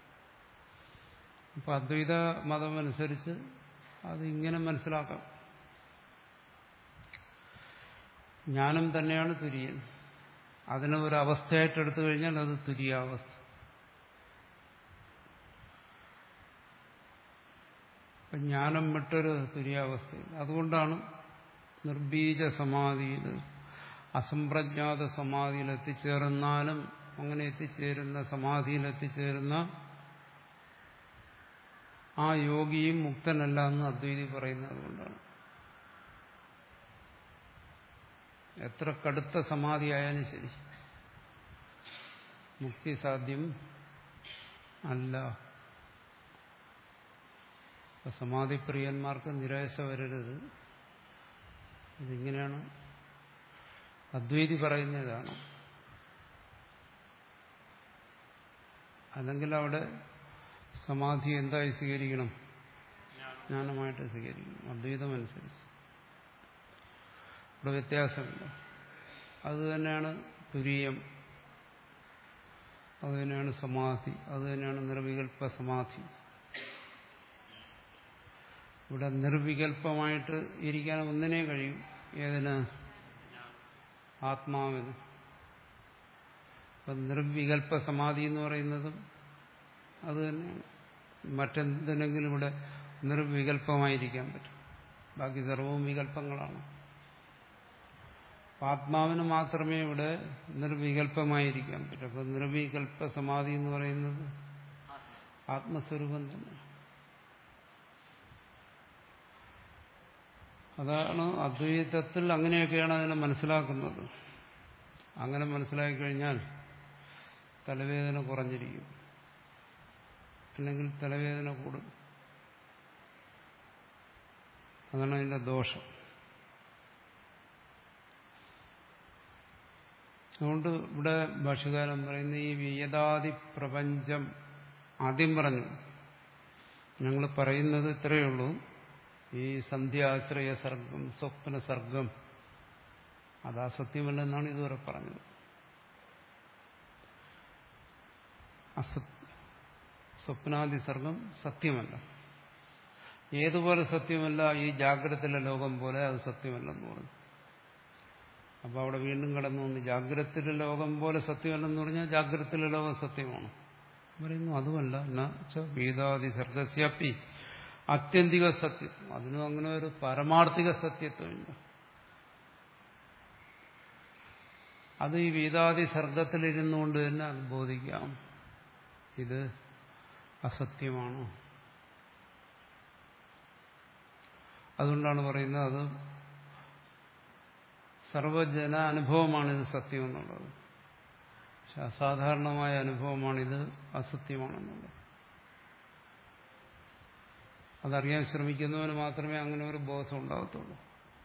അപ്പൊ അദ്വൈത മതമനുസരിച്ച് അത് ഇങ്ങനെ മനസ്സിലാക്കാം ജ്ഞാനം തന്നെയാണ് തുര്യൻ അതിനെ ഒരു അവസ്ഥയായിട്ട് എടുത്തു കഴിഞ്ഞാൽ അത് തുര്യാവസ്ഥ ജ്ഞാനം വിട്ടൊരു തുര്യാവസ്ഥയിൽ അതുകൊണ്ടാണ് നിർബീജ സമാധിയിൽ അസംപ്രജ്ഞാത സമാധിയിൽ എത്തിച്ചേർന്നാലും അങ്ങനെ എത്തിച്ചേരുന്ന സമാധിയിൽ എത്തിച്ചേരുന്ന ആ യോഗിയും മുക്തനല്ല എന്ന് അദ്വൈതി പറയുന്നത് കൊണ്ടാണ് എത്ര കടുത്ത സമാധിയായാലും ശരി മുക്തി സാധ്യം അല്ല സമാധിപ്രിയന്മാർക്ക് നിരാശ വരരുത് ഇതിങ്ങനെയാണ് അദ്വൈതി പറയുന്നതാണ് അല്ലെങ്കിൽ അവിടെ സമാധി എന്തായി സ്വീകരിക്കണം ജ്ഞാനമായിട്ട് സ്വീകരിക്കണം അദ്വൈതമനുസരിച്ച് ഇവിടെ വ്യത്യാസമില്ല അത് തന്നെയാണ് തുരീയം അത് തന്നെയാണ് സമാധി അത് തന്നെയാണ് നിർവികൽപ്പ സമാധി ഇവിടെ നിർവികൽപ്പമായിട്ട് ഇരിക്കാൻ ഒന്നിനെ കഴിയും ഏതിന് ആത്മാവിന് അപ്പം നിർവികൽപ്പ സമാധി എന്ന് പറയുന്നതും അത് തന്നെയാണ് മറ്റെന്തിനെങ്കിലും ഇവിടെ നിർവികൽപ്പമായിരിക്കാൻ പറ്റും ബാക്കി സർവവും വികല്പങ്ങളാണ് ആത്മാവിന് മാത്രമേ ഇവിടെ നിർവികൽപ്പമായിരിക്കാൻ പറ്റൂ അപ്പം നിർവികൽപ്പ സമാധി എന്ന് പറയുന്നത് ആത്മസ്വരൂപം തന്നെ അതാണ് അദ്വൈതത്തിൽ അങ്ങനെയൊക്കെയാണ് അതിനെ മനസ്സിലാക്കുന്നത് അങ്ങനെ മനസ്സിലാക്കി കഴിഞ്ഞാൽ തലവേദന കുറഞ്ഞിരിക്കും അല്ലെങ്കിൽ തലവേദന കൂടും അതാണ് അതിന്റെ ദോഷം അതുകൊണ്ട് ഇവിടെ ഭാഷകാരൻ പറയുന്ന ഈ വിയതാദി പ്രപഞ്ചം ആദ്യം പറഞ്ഞു ഞങ്ങൾ പറയുന്നത് ഇത്രയേ ഉള്ളൂ ഈ സന്ധ്യാശ്രയ സർഗം സ്വപ്ന സർഗം അത് അസത്യമല്ലെന്നാണ് ഇതുവരെ പറഞ്ഞത് അസത് സ്വപ്നാദി സർഗം സത്യമല്ല ഏതുപോലെ സത്യമല്ല ഈ ജാഗ്രതയിലെ ലോകം പോലെ അത് സത്യമല്ലെന്ന് പറഞ്ഞു അപ്പോൾ അവിടെ വീണ്ടും കടന്നു വന്ന് ജാഗ്രതത്തിലെ ലോകം പോലെ സത്യമല്ലെന്ന് പറഞ്ഞാൽ ജാഗ്രതത്തിലെ ലോകം സത്യമാണ് പറയുന്നു അതുമല്ല എന്നുവെച്ചാൽ വേദാദി സർഗസ്യാപ്പി ആത്യന്തിക സത്യം അതിനും അങ്ങനെ ഒരു പരമാർത്ഥിക സത്യത്വമില്ല അത് ഈ വേദാദി സർഗത്തിലിരുന്നുകൊണ്ട് തന്നെ അത് ബോധിക്കാം ഇത് അസത്യമാണ് അതുകൊണ്ടാണ് പറയുന്നത് അത് സർവജന അനുഭവമാണിത് സത്യം എന്നുള്ളത് പക്ഷെ അസാധാരണമായ അനുഭവമാണിത് അസത്യമാണെന്നുള്ളത് അതറിയാൻ ശ്രമിക്കുന്നവന് മാത്രമേ അങ്ങനെ ഒരു ബോധം ഉണ്ടാകത്തുള്ളൂ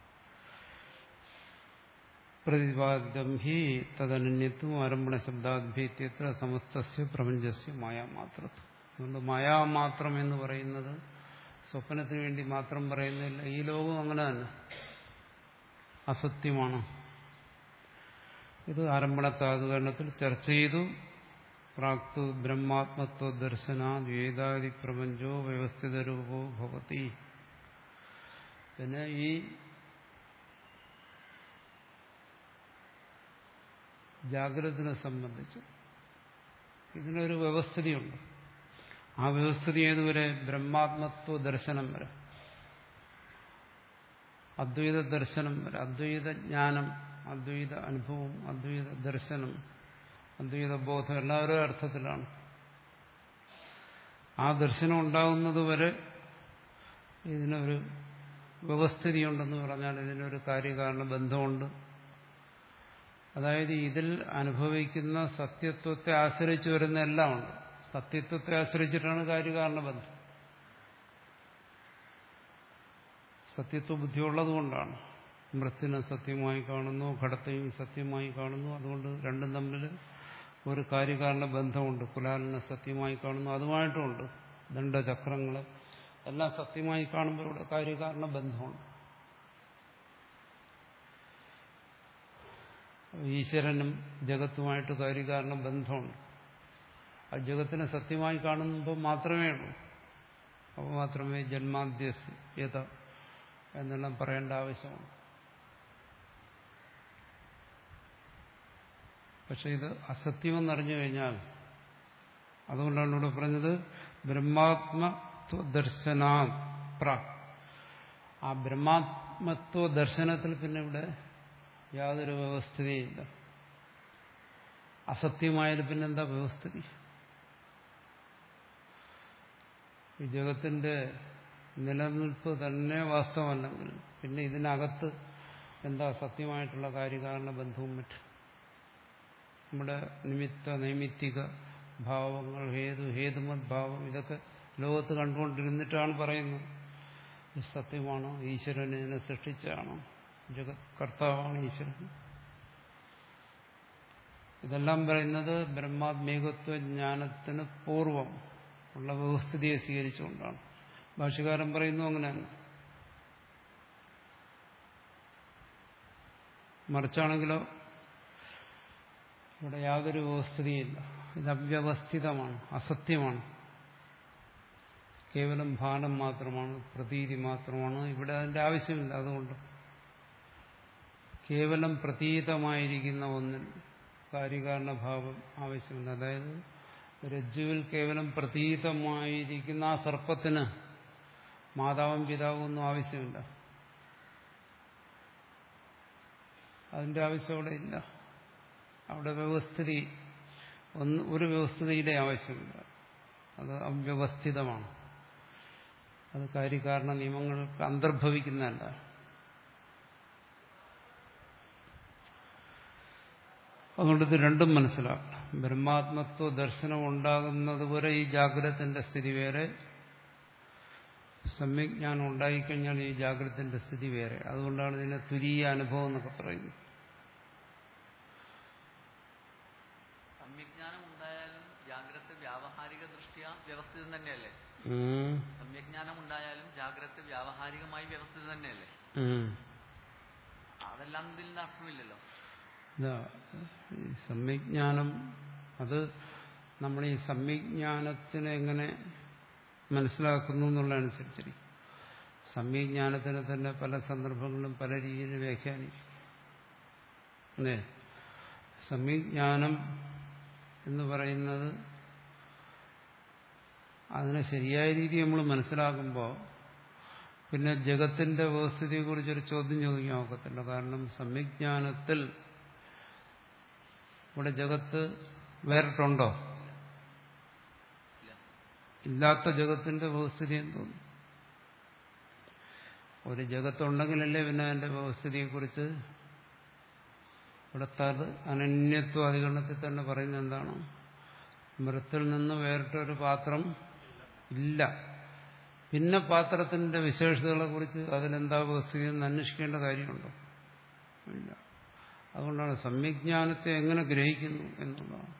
പ്രതിപാദ്യം ഹി തദനന്യത്വം ആരംഭണ ശബ്ദാദ്ഭീത്യത്ര സമസ്തസ്യ പ്രപഞ്ചസ്യ മായാമാത്രത്വം അതുകൊണ്ട് മായാമാത്രം എന്ന് പറയുന്നത് സ്വപ്നത്തിന് വേണ്ടി മാത്രം പറയുന്നില്ല ഈ ലോകം അങ്ങനെ തന്നെ അസത്യമാണ് ഇത് ആരംഭണത്താതുകരണത്തിൽ ചർച്ച ചെയ്തു പ്രാക്തു ബ്രഹ്മാത്മത്വ ദർശന വേദാദി പ്രപഞ്ചോ വ്യവസ്ഥിത രൂപോ ഭവതി പിന്നെ ഈ ജാഗ്രതനെ സംബന്ധിച്ച് ഇതിനൊരു വ്യവസ്ഥിതിയുണ്ട് ആ വ്യവസ്ഥിതി ഏതുവരെ ബ്രഹ്മാത്മത്വ ദർശനം വരെ അദ്വൈത ദർശനം വരെ അദ്വൈത ജ്ഞാനം അദ്വൈത അനുഭവം അദ്വൈത ദർശനം അദ്വൈത ബോധം എല്ലാവരും അർത്ഥത്തിലാണ് ആ ദർശനം ഉണ്ടാകുന്നത് വരെ ഇതിനൊരു വ്യവസ്ഥിതിയുണ്ടെന്ന് പറഞ്ഞാൽ ഇതിനൊരു കാര്യകാരണ ബന്ധമുണ്ട് അതായത് ഇതിൽ അനുഭവിക്കുന്ന സത്യത്വത്തെ ആശ്രയിച്ചു വരുന്ന എല്ലാം ഉണ്ട് സത്യത്വത്തെ ആശ്രയിച്ചിട്ടാണ് കാര്യകാരണ ബന്ധം സത്യത്വ ബുദ്ധിയുള്ളതുകൊണ്ടാണ് മൃത്തിനെ സത്യമായി കാണുന്നു ഘടത്തെയും സത്യമായി കാണുന്നു അതുകൊണ്ട് രണ്ടും തമ്മിൽ ഒരു കാര്യകാരണ ബന്ധമുണ്ട് കുലാലിനെ സത്യമായി കാണുന്നു അതുമായിട്ടുമുണ്ട് ദണ്ഡചക്രങ്ങൾ എല്ലാം സത്യമായി കാണുമ്പോൾ ഇവിടെ കാര്യകാരണ ബന്ധമുണ്ട് ഈശ്വരനും ജഗത്തുമായിട്ട് കാര്യകാരണ ബന്ധമുണ്ട് ആ ജഗത്തിനെ സത്യമായി കാണുമ്പോൾ മാത്രമേ ഉള്ളൂ അപ്പോൾ മാത്രമേ ജന്മാദ്യത എന്നെല്ലാം പറയേണ്ട ആവശ്യമാണ് പക്ഷെ ഇത് അസത്യമെന്നറിഞ്ഞു കഴിഞ്ഞാൽ അതുകൊണ്ടാണ് ഇവിടെ പറഞ്ഞത് ബ്രഹ്മാത്മത്വ ദർശനാ പ്ര ആ ബ്രഹ്മാത്മത്വ ദർശനത്തിൽ പിന്നെ ഇവിടെ യാതൊരു വ്യവസ്ഥിതിയില്ല അസത്യമായാലും പിന്നെന്താ വ്യവസ്ഥിതി ഈ ജഗത്തിന്റെ നിലനിൽപ്പ് തന്നെ വാസ്തവമല്ലെങ്കിൽ പിന്നെ ഇതിനകത്ത് എന്താ സത്യമായിട്ടുള്ള കാര്യകാരണ ബന്ധവും മറ്റും നമ്മുടെ നിമിത്ത നൈമിത്തിക ഭാവങ്ങൾ ഹേതു ഹേതുമത് ഭാവം ഇതൊക്കെ ലോകത്ത് കണ്ടുകൊണ്ടിരുന്നിട്ടാണ് പറയുന്നത് ഇത് സത്യമാണോ ഈശ്വരൻ ഇതിനെ സൃഷ്ടിച്ചാണോ ജഗത് കർത്താവാണ് ഈശ്വരൻ ഇതെല്ലാം പറയുന്നത് ബ്രഹ്മാത്മീകത്വ ജ്ഞാനത്തിന് പൂർവം ഉള്ള വ്യവസ്ഥിതിയെ സ്വീകരിച്ചുകൊണ്ടാണ് ഭാഷകാരൻ പറയുന്നു അങ്ങനെയാണ് മറിച്ചാണെങ്കിലോ ഇവിടെ യാതൊരു വ്യവസ്ഥിതിയില്ല ഇത് അവ്യവസ്ഥിതമാണ് അസത്യമാണ് കേവലം ഭാനം മാത്രമാണ് പ്രതീതി മാത്രമാണ് ഇവിടെ അതിന്റെ ആവശ്യമില്ല അതുകൊണ്ട് കേവലം പ്രതീതമായിരിക്കുന്ന ഒന്നിൽ കാര്യകാരണഭാവം ആവശ്യമില്ല അതായത് രജ്ജുവിൽ കേവലം പ്രതീതമായിരിക്കുന്ന ആ സർപ്പത്തിന് മാതാവും പിതാവും ഒന്നും ആവശ്യമില്ല അതിന്റെ ആവശ്യം അവിടെ ഇല്ല അവിടെ വ്യവസ്ഥിതി ഒന്ന് ഒരു വ്യവസ്ഥിതിയുടെ ആവശ്യമില്ല അത് അവ്യവസ്ഥിതമാണ് അത് കാര്യകാരണ നിയമങ്ങൾക്ക് അന്തർഭവിക്കുന്നതല്ല അതുകൊണ്ട് ഇത് രണ്ടും മനസ്സിലാക്കണം ബ്രഹ്മാത്മത്വ ദർശനം ഉണ്ടാകുന്നത് വരെ ഈ ജാഗ്രതത്തിന്റെ സ്ഥിതി വേറെ സമ്യജ്ഞാനം ഉണ്ടായിക്കഴിഞ്ഞാൽ ഈ ജാഗ്രതത്തിന്റെ സ്ഥിതി വേറെ അതുകൊണ്ടാണ് ഇതിനെ തുരീയ അനുഭവം എന്നൊക്കെ പറയുന്നത് സമ്യജ്ഞാനം ഉണ്ടായാലും ജാഗ്രത വ്യാവഹാരിക ദൃഷ്ടിയ വ്യവസ്ഥിതം തന്നെയല്ലേ ഉം. സമ്യജ്ഞാനം ഉണ്ടായാലും ജാഗ്രത വ്യാവഹാരികമായി വ്യവസ്ഥിതം തന്നെയല്ലേ ഉം. അതെല്ലാം ഇതിൽ നിന്ന് അർത്ഥമില്ലല്ലോ ഇതാ ഈ സമ്യജ്ഞാനം അത് നമ്മൾ ഈ സമ്യജ്ഞാനത്തിനെ എങ്ങനെ മനസ്സിലാക്കുന്നു എന്നുള്ളതനുസരിച്ചിരിക്കും സമ്യജ്ഞാനത്തിനെ തന്നെ പല സന്ദർഭങ്ങളിലും പല രീതിയിൽ വ്യാഖ്യാനിക്കും അല്ലേ സംവിജ്ഞാനം എന്ന് പറയുന്നത് അതിനെ ശരിയായ രീതി നമ്മൾ മനസ്സിലാക്കുമ്പോൾ പിന്നെ ജഗത്തിന്റെ വ്യവസ്ഥിതിയെക്കുറിച്ചൊരു ചോദ്യം ചോദിക്കാൻ ഒക്കത്തില്ല കാരണം സംവിജ്ഞാനത്തിൽ ഇവിടെ ജഗത്ത് വേറിട്ടുണ്ടോ ഇല്ല ഇല്ലാത്ത ജഗത്തിന്റെ വ്യവസ്ഥിതി എന്തോന്നു ഒരു ജഗത്തുണ്ടെങ്കിലല്ലേ പിന്നെ അതിന്റെ വ്യവസ്ഥിതിയെക്കുറിച്ച് ഇവിടെ തത് അനന്യത്വ അധികരണത്തിൽ തന്നെ പറയുന്നത് എന്താണ് മൃത്തിൽ നിന്ന് വേറിട്ടൊരു പാത്രം ഇല്ല പിന്നെ പാത്രത്തിന്റെ വിശേഷതകളെ കുറിച്ച് അതിലെന്താ വ്യവസ്ഥിതി എന്ന് അന്വേഷിക്കേണ്ട കാര്യമുണ്ടോ ഇല്ല അതുകൊണ്ടാണ് സംവിജ്ഞാനത്തെ എങ്ങനെ ഗ്രഹിക്കുന്നു എന്നുള്ളതാണ്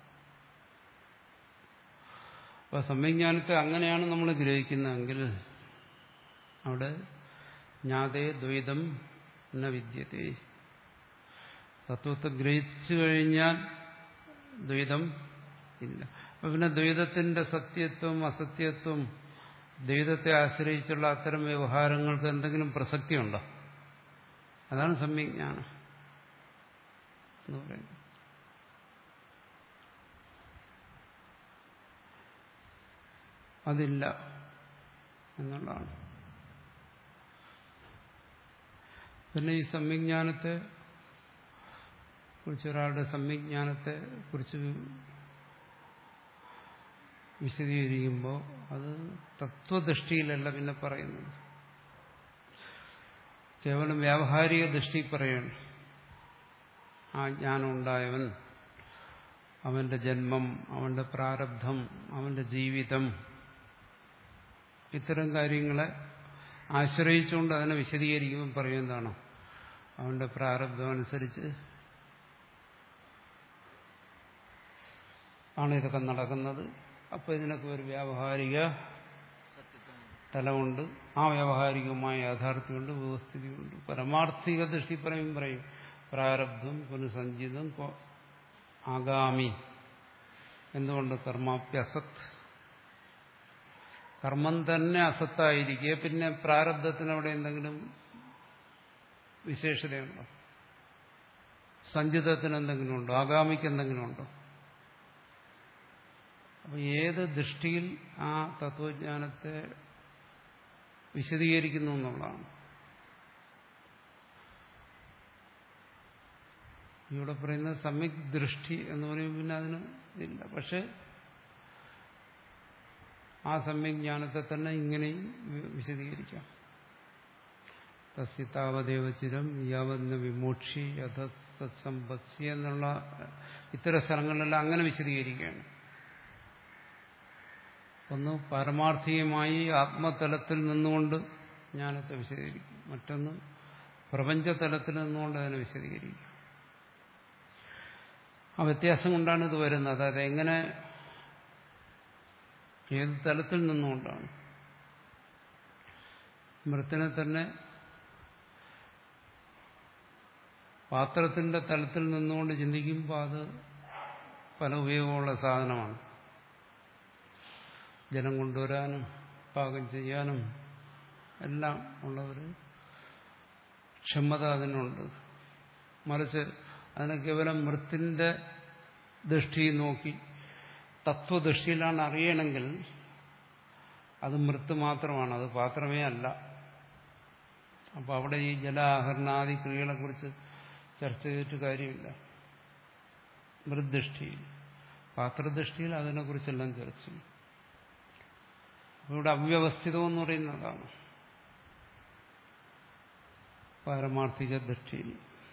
അപ്പൊ സംവിജ്ഞാനത്തെ അങ്ങനെയാണ് നമ്മൾ ഗ്രഹിക്കുന്നതെങ്കിൽ അവിടെ ജ്ഞാതേ ദ്വൈതം ന വിദ്യത്തെ തത്വത്തെ ഗ്രഹിച്ചു കഴിഞ്ഞാൽ ദ്വൈതം ഇല്ല അപ്പൊ പിന്നെ ദ്വൈതത്തിന്റെ സത്യത്വം അസത്യത്വം ദ്വൈതത്തെ ആശ്രയിച്ചുള്ള അത്തരം വ്യവഹാരങ്ങൾക്ക് എന്തെങ്കിലും പ്രസക്തിയുണ്ടോ അതാണ് സംവിജ്ഞാനം എന്ന് പറയുന്നത് അതില്ല എന്നുള്ളതാണ് പിന്നെ ഈ സംവിജ്ഞാനത്തെ കുറിച്ച് ഒരാളുടെ സംവിജ്ഞാനത്തെ കുറിച്ച് വിശദീകരിക്കുമ്പോൾ അത് തത്വദൃഷ്ടിയിലല്ല പിന്നെ പറയുന്നത് കേവലം വ്യാവഹാരിക ദൃഷ്ടി പറയണം ആ ജ്ഞാനം ഉണ്ടായവൻ അവന്റെ ജന്മം അവന്റെ പ്രാരബ്ധം അവന്റെ ജീവിതം ഇത്തരം കാര്യങ്ങളെ ആശ്രയിച്ചുകൊണ്ട് അതിനെ വിശദീകരിക്കുമ്പോൾ പറയുന്നതാണ് അവന്റെ പ്രാരബ്ധം അനുസരിച്ച് ആണ് ഇതൊക്കെ നടക്കുന്നത് അപ്പോൾ ഇതിനൊക്കെ ഒരു വ്യാവഹാരിക സത്യത്വം തലമുണ്ട് ആ വ്യാവഹാരികമായ യാഥാർത്ഥ്യമുണ്ട് വ്യവസ്ഥിതിയുണ്ട് പരമാർത്ഥിക ദൃഷ്ടി പറയും പറയും പ്രാരബ്ധം പുനഃസഞ്ചിതം കൊ- ആഗാമി എന്തുകൊണ്ട് കർമാപ്യസത്ത് കർമ്മം തന്നെ അസത്തായിരിക്കെ പിന്നെ പ്രാരബ്ധത്തിന് അവിടെ എന്തെങ്കിലും വിശേഷതയുണ്ടോ സഞ്ചിതത്തിന് എന്തെങ്കിലും ഉണ്ടോ ആഗാമിക്ക് എന്തെങ്കിലും ഉണ്ടോ അപ്പൊ ഏത് ദൃഷ്ടിയിൽ ആ തത്വജ്ഞാനത്തെ വിശദീകരിക്കുന്നു എന്നുള്ളതാണ് ഇവിടെ പറയുന്നത് സമ്യക് ദൃഷ്ടി എന്ന് പറയുമ്പോൾ പിന്നെ അതിന് ഇല്ല പക്ഷെ ആ സമ്യജ്ഞാനത്തെ തന്നെ ഇങ്ങനെയും വി- വിശദീകരിക്കാം തസ്യ താവദേവചിരം യാവന്ന വിമോക്ഷി അഥ തത്സമ്പത്സ്യ എന്നുള്ള ഇത്തരം സ്ഥലങ്ങളിലെല്ലാം അങ്ങനെ വിശദീകരിക്കുകയാണ് ഒന്ന് പാരമാർത്ഥികമായി ആത്മതലത്തിൽ നിന്നുകൊണ്ട് ജ്ഞാനത്തെ വിശദീകരിക്കും മറ്റൊന്ന് പ്രപഞ്ചതലത്തിൽ നിന്നുകൊണ്ട് അതിനെ വിശദീകരിക്കും ആ വ്യത്യാസം കൊണ്ടാണ് ഇത് വരുന്നത് അതായത് എങ്ങനെ ഏത് തലത്തിൽ നിന്നുകൊണ്ടാണ് മൃത്തിനെ തന്നെ പാത്രത്തിന്റെ തലത്തിൽ നിന്നുകൊണ്ട് ചിന്തിക്കുമ്പോൾ അത് പല ഉപയോഗമുള്ള സാധനമാണ് ജലം കൊണ്ടുവരാനും പാകം ചെയ്യാനും എല്ലാം ഉള്ള ഒരു ക്ഷമത അതിനുണ്ട് മറിച്ച് അതിനെ കേവലം മൃത്തിന്റെ ദൃഷ്ടി നോക്കി തത്വദൃഷ്ടിയിലാണ് അറിയണമെങ്കിൽ അത് മൃത്ത് മാത്രമാണ് അത് പാത്രമേ അല്ല അപ്പോൾ അവിടെ ഈ ജലാഹരണാദി ക്രിയകളെക്കുറിച്ച് ചർച്ച ചെയ്തിട്ട് കാര്യമില്ല മൃദ്ദൃഷ്ടിയിൽ പാത്രദൃഷ്ടിയിൽ അതിനെക്കുറിച്ചെല്ലാം ചർച്ച ചെയ്യും അപ്പോൾ ഇവിടെ അവ്യവസ്ഥിതം എന്ന് പറയുന്നതാണ് പാരമാർത്ഥിക ദൃഷ്ടിയിൽ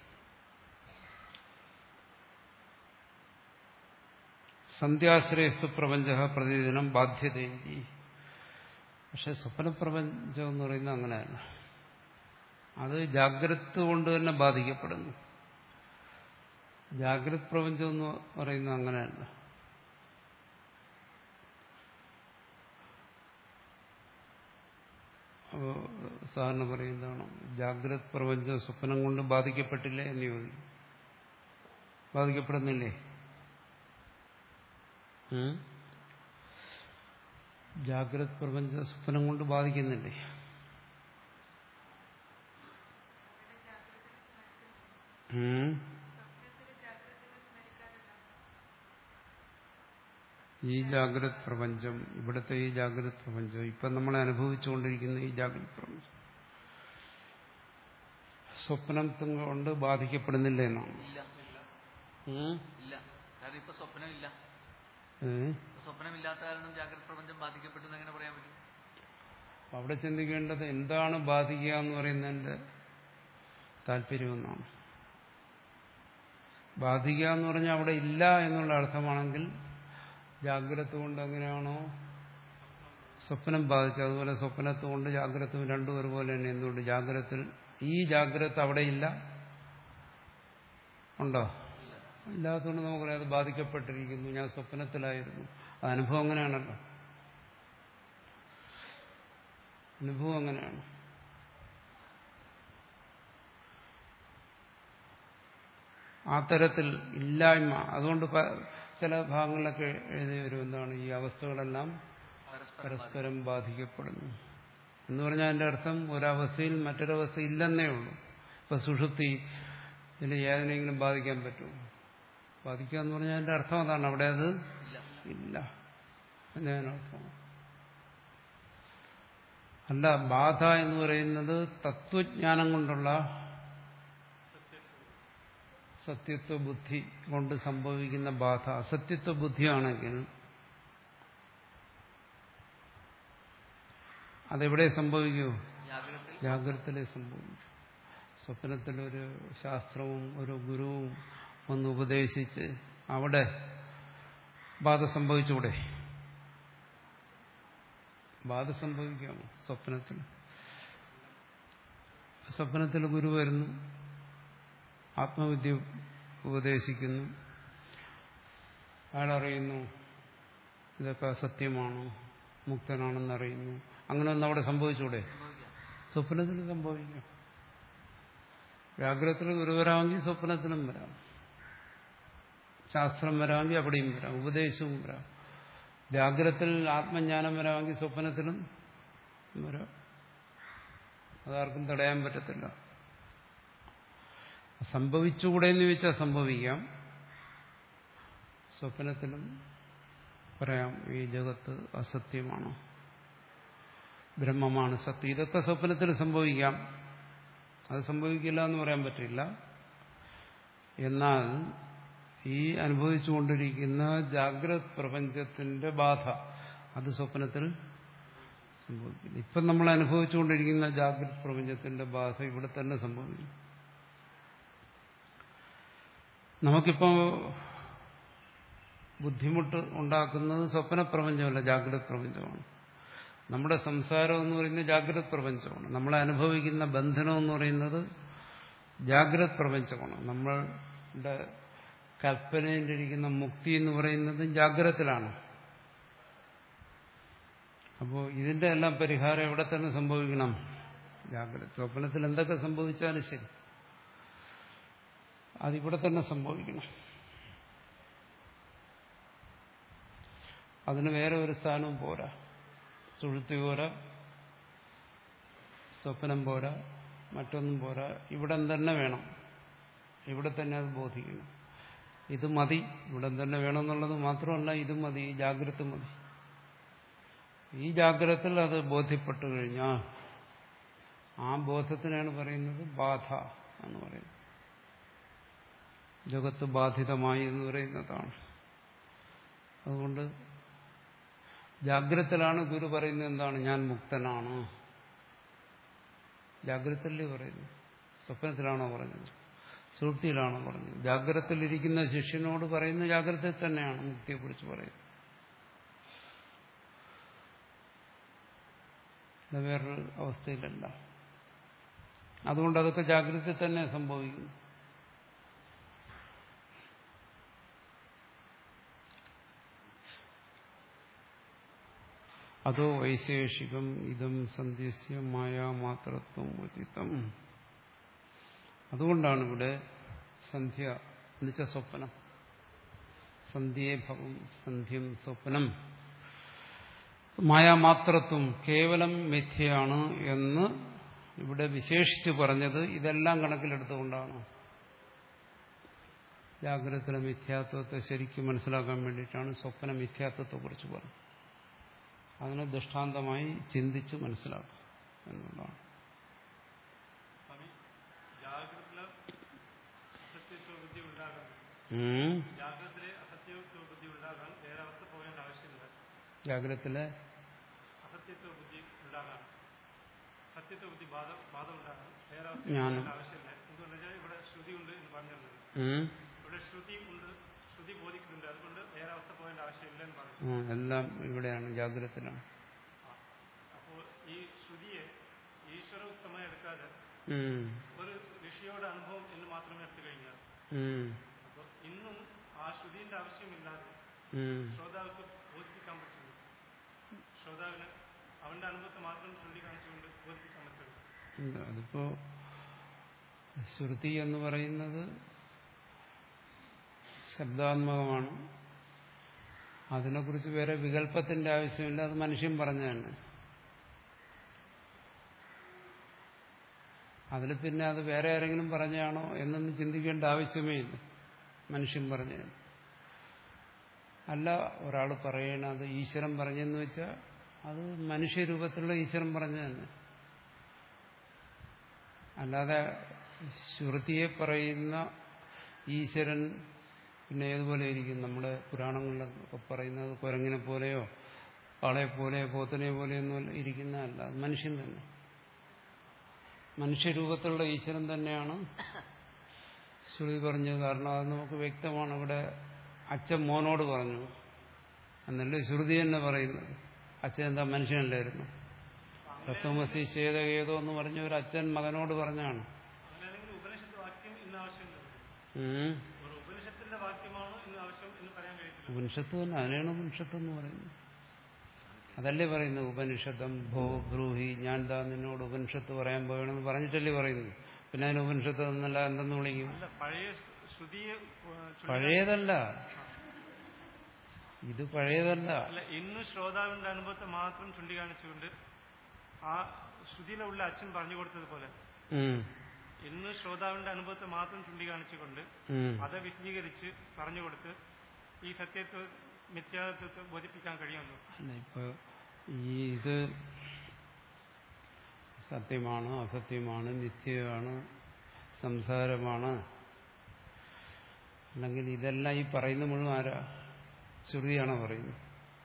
സന്ധ്യാശ്രയസ്തു പ്രപഞ്ച പ്രതിദിനം ബാധ്യതയില്ല പക്ഷെ സ്വപ്നപ്രപഞ്ചം എന്ന് പറയുന്നത് അങ്ങനെയല്ല അത് ജാഗ്രത കൊണ്ട് തന്നെ ബാധിക്കപ്പെടുന്നു ജാഗ്രത് പ്രപഞ്ചം എന്ന് പറയുന്നത് അങ്ങനെയല്ല അപ്പോൾ സാറിന് പറയുന്നതാണ് ജാഗ്രത് പ്രപഞ്ചം സ്വപ്നം കൊണ്ട് ബാധിക്കപ്പെട്ടില്ലേ എന്ന് ചോദിക്കും ബാധിക്കപ്പെടുന്നില്ലേ ഉം? ജാഗ്രത് പ്രപഞ്ച സ്വപ്നം കൊണ്ട് ബാധിക്കുന്നില്ലേ ഉം? ഈ ജാഗ്രത് പ്രപഞ്ചം ഇവിടുത്തെ ഈ ജാഗ്രത് പ്രപഞ്ചം ഇപ്പം നമ്മൾ അനുഭവിച്ചുകൊണ്ടിരിക്കുന്ന ഈ ജാഗ്രത് പ്രപഞ്ചം സ്വപ്നത്തും കൊണ്ട് ബാധിക്കപ്പെടുന്നില്ല എന്നാണ് ഇല്ല ഉം? ഇല്ല കാരണം ഇപ്പൊ സ്വപ്നമില്ല ഏ? ഇപ്പൊ സ്വപ്നമില്ലാത്ത കാരണം ജാഗ്രത പ്രപഞ്ചം ബാധിക്കപ്പെട്ടു എന്ന് എങ്ങനെ പറയാൻ പറ്റും അവിടെ ചിന്തിക്കേണ്ടത് എന്താണ് ബാധിക്കുക എന്ന് പറയുന്നതിന്റെ താല്പര്യമെന്നാണ് ബാധിക്കുക എന്ന് പറഞ്ഞാൽ അവിടെ ഇല്ല എന്നുള്ള അർത്ഥമാണെങ്കിൽ ജാഗ്രത കൊണ്ട് എങ്ങനെയാണോ സ്വപ്നം ബാധിച്ചത് അതുപോലെ സ്വപ്നത്ത് കൊണ്ട് ജാഗ്രതവും രണ്ടും ഒരുപോലെ തന്നെ എന്തുകൊണ്ട് ജാഗ്രതത്തിൽ ഈ ജാഗ്രത അവിടെ ഇല്ല ഉണ്ടോ ഇല്ലാത്തതുകൊണ്ട് നമുക്കറിയാം അത് ബാധിക്കപ്പെട്ടിരിക്കുന്നു ഞാൻ സ്വപ്നത്തിലായിരുന്നു അത് അനുഭവം അങ്ങനെയാണല്ലോ അനുഭവം അങ്ങനെയാണ് ആ തരത്തിൽ ഇല്ലായ്മ അതുകൊണ്ട് പ- ചില ഭാഗങ്ങളിലൊക്കെ എഴുതി വരും എന്താണ് ഈ അവസ്ഥകളെല്ലാം പരസ്പരം പരസ്പരം ബാധിക്കപ്പെടുന്നു എന്ന് പറഞ്ഞാൽ അതിന്റെ അർത്ഥം ഒരവസ്ഥയിൽ മറ്റൊരവസ്ഥ ഇല്ലെന്നേ ഉള്ളൂ ഇപ്പൊ സുഷുപ്തി ഇതിന് ഏതിനെങ്കിലും ബാധിക്കാൻ പറ്റുമോ ബാധിക്കുക എന്ന് പറഞ്ഞാൽ അതിന്റെ അർത്ഥം അതാണ് അവിടെ അത് ഇല്ല ഇല്ല എന്നതിനർത്ഥം അല്ല ബാധ എന്ന് പറയുന്നത് തത്വജ്ഞാനം കൊണ്ടുള്ള സത്യത്വ ബുദ്ധി കൊണ്ട് സംഭവിക്കുന്ന ബാധ അസത്യത്വ ബുദ്ധിയാണെങ്കിൽ അതെവിടെ സംഭവിക്കൂ ജാഗ്രതത്തിൽ ജാഗ്രതയിലെ സംഭവിക്കും സ്വപ്നത്തിലൊരു ശാസ്ത്രവും ഒരു ഗുരുവും ഒന്ന് ഉപദേശിച്ച് അവിടെ ബാധ സംഭവിച്ചൂടെ ബാധ സംഭവിക്കാമോ സ്വപ്നത്തിൽ സ്വപ്നത്തിൽ ഗുരു വരുന്നു ആത്മവിദ്യ ഉപദേശിക്കുന്നു അയാളറിയുന്നു ഇതൊക്കെ സത്യമാണോ മുക്തനാണെന്നറിയുന്നു അങ്ങനെ ഒന്നും അവിടെ സംഭവിച്ചൂടെ സംഭവിക്കാം സ്വപ്നത്തിൽ സംഭവിക്കാം ജാഗ്രതത്തിൽ ഗുരു വരാമെങ്കിൽ സ്വപ്നത്തിലും വരാം ശാസ്ത്രം വരാമെങ്കിൽ അവിടെയും വരാം ഉപദേശവും വരാം ജാഗ്രതത്തിൽ ആത്മജ്ഞാനം വരാമെങ്കിൽ സ്വപ്നത്തിലും വരാം അതാർക്കും തടയാൻ പറ്റത്തില്ല സംഭവിച്ചുകൂടെ എന്ന് ചോദിച്ചാൽ സംഭവിക്കാം സ്വപ്നത്തിലും പറയാം ഈ ജഗത്ത് അസത്യമാണ് ബ്രഹ്മമാണ് സത്യം ഇതൊക്കെ സ്വപ്നത്തിൽ സംഭവിക്കാം അത് സംഭവിക്കില്ല എന്ന് പറയാൻ പറ്റില്ല എന്നാൽ ഈ അനുഭവിച്ചുകൊണ്ടിരിക്കുന്ന ജാഗ്രത് പ്രപഞ്ചത്തിന്റെ ബാധ അത് സ്വപ്നത്തിൽ സംഭവിക്കില്ല ഇപ്പം നമ്മൾ അനുഭവിച്ചുകൊണ്ടിരിക്കുന്ന ജാഗ്രത് പ്രപഞ്ചത്തിന്റെ ബാധ ഇവിടെ തന്നെ സംഭവിക്കും നമുക്കിപ്പോ ബുദ്ധിമുട്ട് ഉണ്ടാക്കുന്നത് സ്വപ്ന പ്രപഞ്ചമല്ല ജാഗ്രത് പ്രപഞ്ചമാണ് നമ്മുടെ സംസാരം എന്ന് പറയുന്നത് ജാഗ്രത് പ്രപഞ്ചമാണ് നമ്മൾ അനുഭവിക്കുന്ന ബന്ധനം എന്ന് പറയുന്നത് ജാഗ്രത് പ്രപഞ്ചമാണ് നമ്മളുടെ കൽപ്പനയിലിരിക്കുന്ന മുക്തി എന്ന് പറയുന്നത് ജാഗ്രതത്തിലാണ് അപ്പോൾ ഇതിന്റെ എല്ലാം പരിഹാരം എവിടെ തന്നെ സംഭവിക്കണം ജാഗ്രത സ്വപ്നത്തിൽ എന്തൊക്കെ സംഭവിച്ചാലും ശരി അതിവിടെ തന്നെ സംഭവിക്കണം അതിന് വേറെ ഒരു സ്ഥാനവും പോരാ സുഴുത്തി പോരാ സ്വപ്നം പോരാ മറ്റൊന്നും പോരാ ഇവിടെ തന്നെ വേണം ഇവിടെ തന്നെ അത് ബോധിക്കണം ഇത് മതി ഇവിടെ തന്നെ വേണമെന്നുള്ളത് മാത്രമല്ല ഇത് മതി ഈ ജാഗ്രത മതി ഈ ജാഗ്രതത്തിൽ അത് ബോധ്യപ്പെട്ടു കഴിഞ്ഞാൽ ആ ബോധത്തിനാണ് പറയുന്നത് ബാധ എന്ന് പറയുന്നത് ജഗത്ത് ബാധിതമായി എന്ന് പറയുന്നതാണ് അതുകൊണ്ട് ജാഗ്രതത്തിലാണ് ഗുരു പറയുന്നത് എന്താണ് ഞാൻ മുക്തനാണ് ജാഗ്രതല്ലേ പറയുന്നു സ്വപ്നത്തിലാണോ പറഞ്ഞത് സുഹൃത്തിയിലാണോ പറഞ്ഞത് ജാഗ്രതത്തിലിരിക്കുന്ന ശിഷ്യനോട് പറയുന്ന ജാഗ്രതയിൽ തന്നെയാണ് മുക്തിയെക്കുറിച്ച് പറയുന്നത് ഇത് വേറൊരു അവസ്ഥയിലല്ല അതുകൊണ്ട് അതൊക്കെ ജാഗ്രതയിൽ തന്നെ സംഭവിക്കുന്നു അതോ വൈശേഷികം ഇതം സന്ധ്യസ്യ മായാമാത്രത്വം ഉചിതം അതുകൊണ്ടാണ് ഇവിടെ സന്ധ്യ എന്നുവെച്ച സ്വപ്നം സന്ധ്യേ ഭവം സന്ധ്യം സ്വപ്നം മായാമാത്രത്വം കേവലം മിഥ്യയാണ് എന്ന് ഇവിടെ വിശേഷിച്ച് പറഞ്ഞത് ഇതെല്ലാം കണക്കിലെടുത്തുകൊണ്ടാണ് ജാഗ്രതത്തിലെ മിഥ്യാത്വത്തെ ശരിക്കും മനസ്സിലാക്കാൻ വേണ്ടിയിട്ടാണ് സ്വപ്ന മിഥ്യാത്വത്തെക്കുറിച്ച് പറഞ്ഞത് അതിനെ ദൃഷ്ടാന്തമായി ചിന്തിച്ച് മനസ്സിലാക്കുക എന്നുള്ളതാണ് സ്വാമി ജാഗ്രതത്തിലെ അസത്യത്വ ബുദ്ധി ഉണ്ടാകാൻ ഉം. ജാഗ്രതത്തിലെ അസത്യത്വ ബുദ്ധി ഉണ്ടാകാൻ വേറെ അവസ്ഥ പോകേണ്ട ആവശ്യമില്ല ജാഗ്രതത്തിലെ അസത്യത്വ ബുദ്ധി ഉണ്ടാകാൻ സത്യത്വ ബുദ്ധി ബാധ ബാധ ഉണ്ടാകാൻ വേറെ അവസ്ഥ ജ്ഞാനം. പോകേണ്ട ആവശ്യമില്ല എന്തുകൊണ്ട് വെച്ചാൽ ഇവിടെ ശ്രുതി ഉണ്ട് എന്ന് പറഞ്ഞത് ഉം. ഇവിടെ ശ്രുതി ഉണ്ട് ശ്രുതി ബോധിക്കുന്നുണ്ട് അതുകൊണ്ട് വേറെ അവസ്ഥ പോകേണ്ട ആവശ്യമില്ല എന്ന് പറഞ്ഞു ഉം, എല്ലാം ഇവിടെയാണ് ജാഗ്രതത്തിലാണ് അപ്പോൾ ഈ ശ്രുതിയെ ഈശ്വര ഉത്തമമായി എടുക്കാതെ ഉം. ഒരു ഋഷിയുടെ അനുഭവം എന്ന് മാത്രമേ എടുത്തു കഴിഞ്ഞാൽ ഉം. അപ്പോൾ ഇന്നും ആ ശ്രുതിന്റെ ആവശ്യമില്ലാതെ ഉം. ശ്രോതാവിക്ക് ബോധിപ്പിക്കാൻ പറ്റുന്നു ശ്രോതാവിന് അവന്റെ അനുഭവത്തെ മാത്രം ചൂണ്ടിക്കാണിച്ചുകൊണ്ട് ബോധിപ്പിക്കാൻ പറ്റുന്നു ഉണ്ട്. അതിപ്പോ ശ്രുതി എന്ന് പറയുന്നത് ശബ്ദാത്മകമാണ് അതിനെക്കുറിച്ച് വേറെ വികല്പത്തിന്റെ ആവശ്യമില്ല അത് മനുഷ്യൻ പറഞ്ഞതാണ് അതിൽ പിന്നെ അത് വേറെ ആരെങ്കിലും പറഞ്ഞാണോ എന്നൊന്നും ചിന്തിക്കേണ്ട ആവശ്യമേ ഇല്ല മനുഷ്യൻ പറഞ്ഞതാണ് അല്ല ഒരാൾ പറയണ അത് ഈശ്വരൻ പറഞ്ഞെന്ന് വെച്ചാൽ അത് മനുഷ്യരൂപത്തിലുള്ള ഈശ്വരൻ പറഞ്ഞു തന്നെ അല്ലാതെ ശ്രുതിയെ പറയുന്ന ഈശ്വരൻ പിന്നെ ഏതുപോലെ ഇരിക്കും നമ്മുടെ പുരാണങ്ങളിലൊക്കെ പറയുന്നത് കുരങ്ങിനെ പോലെയോ ആളെ പോലെയോ പോത്തിനെ പോലെയൊന്നും ഇരിക്കുന്നതല്ല അത് മനുഷ്യൻ തന്നെ മനുഷ്യരൂപത്തിലുള്ള ഈശ്വരൻ തന്നെയാണ് ശ്രുതി പറഞ്ഞത് കാരണം അത് നമുക്ക് വ്യക്തമാണ് ഇവിടെ അച്ഛൻ മോനോട് പറഞ്ഞു എന്നല്ലേ ശ്രുതി തന്നെ പറയുന്നത് അച്ഛൻ എന്താ മനുഷ്യനല്ലായിരുന്നു തത്വമസി ശേതകേതോ എന്ന് പറഞ്ഞ ഒരു അച്ഛൻ മകനോട് പറഞ്ഞാണ് അങ്ങനെയാണെങ്കിൽ ഉപനിഷത്ത് വാക്യം ഇന്ന് ആവശ്യമില്ല ഉം. ഒരു ഉപനിഷത്തിന്റെ വാക്യമാണ് ഇന്ന് ആവശ്യം എന്ന് പറയാൻ കഴിയത്തില്ല ഉപനിഷത്ത് തന്നെ അതിനാണ് ഉപനിഷത്ത് എന്ന് പറയുന്നത് അതല്ലേ പറയുന്നത് ഉപനിഷത്തം ഭോ ബ്രൂഹി ഞാൻ ദാ നിന്നോട് ഉപനിഷത്ത് പറയാൻ പോകണമെന്ന് പറഞ്ഞിട്ടല്ലേ പറയുന്നത് പിന്നെ അതിന് ഉപനിഷത്ത് എന്നല്ല എന്തെന്ന് വിളിക്കും അല്ല പഴയ ശ്രുതിയെ ഏഹ്, ചുള്ളി- പഴയതല്ല ഇത് പഴയതല്ല അല്ല ഇന്ന് ശ്രോതാവിന്റെ അനുഭവത്തെ മാത്രം ചൂണ്ടിക്കാണിച്ചുകൊണ്ട് ആ ശ്രുതിയിലുള്ള അച്ഛൻ പറഞ്ഞു കൊടുത്തതുപോലെ ഉം. ഇന്ന് ശ്രോതാവിന്റെ അനുഭവത്തെ മാത്രം ചൂണ്ടിക്കാണിച്ചുകൊണ്ട് ഉം. അത് വിശദീകരിച്ച് പറഞ്ഞു കൊടുത്ത് ഈ സത്യത്വ മിഥ്യാത്വത്തെ ബോധിപ്പിക്കാൻ കഴിയുന്നു അല്ല ഇപ്പൊ ഈ ഇത് സത്യമാണ് അസത്യമാണ് നിത്യമാണ് സംസാരമാണ് അല്ലെങ്കിൽ ഇതെല്ലാം ഈ പറയുന്ന മുഴുവൻ ആരാ ശ്രുതിയാണോ പറയുന്നത്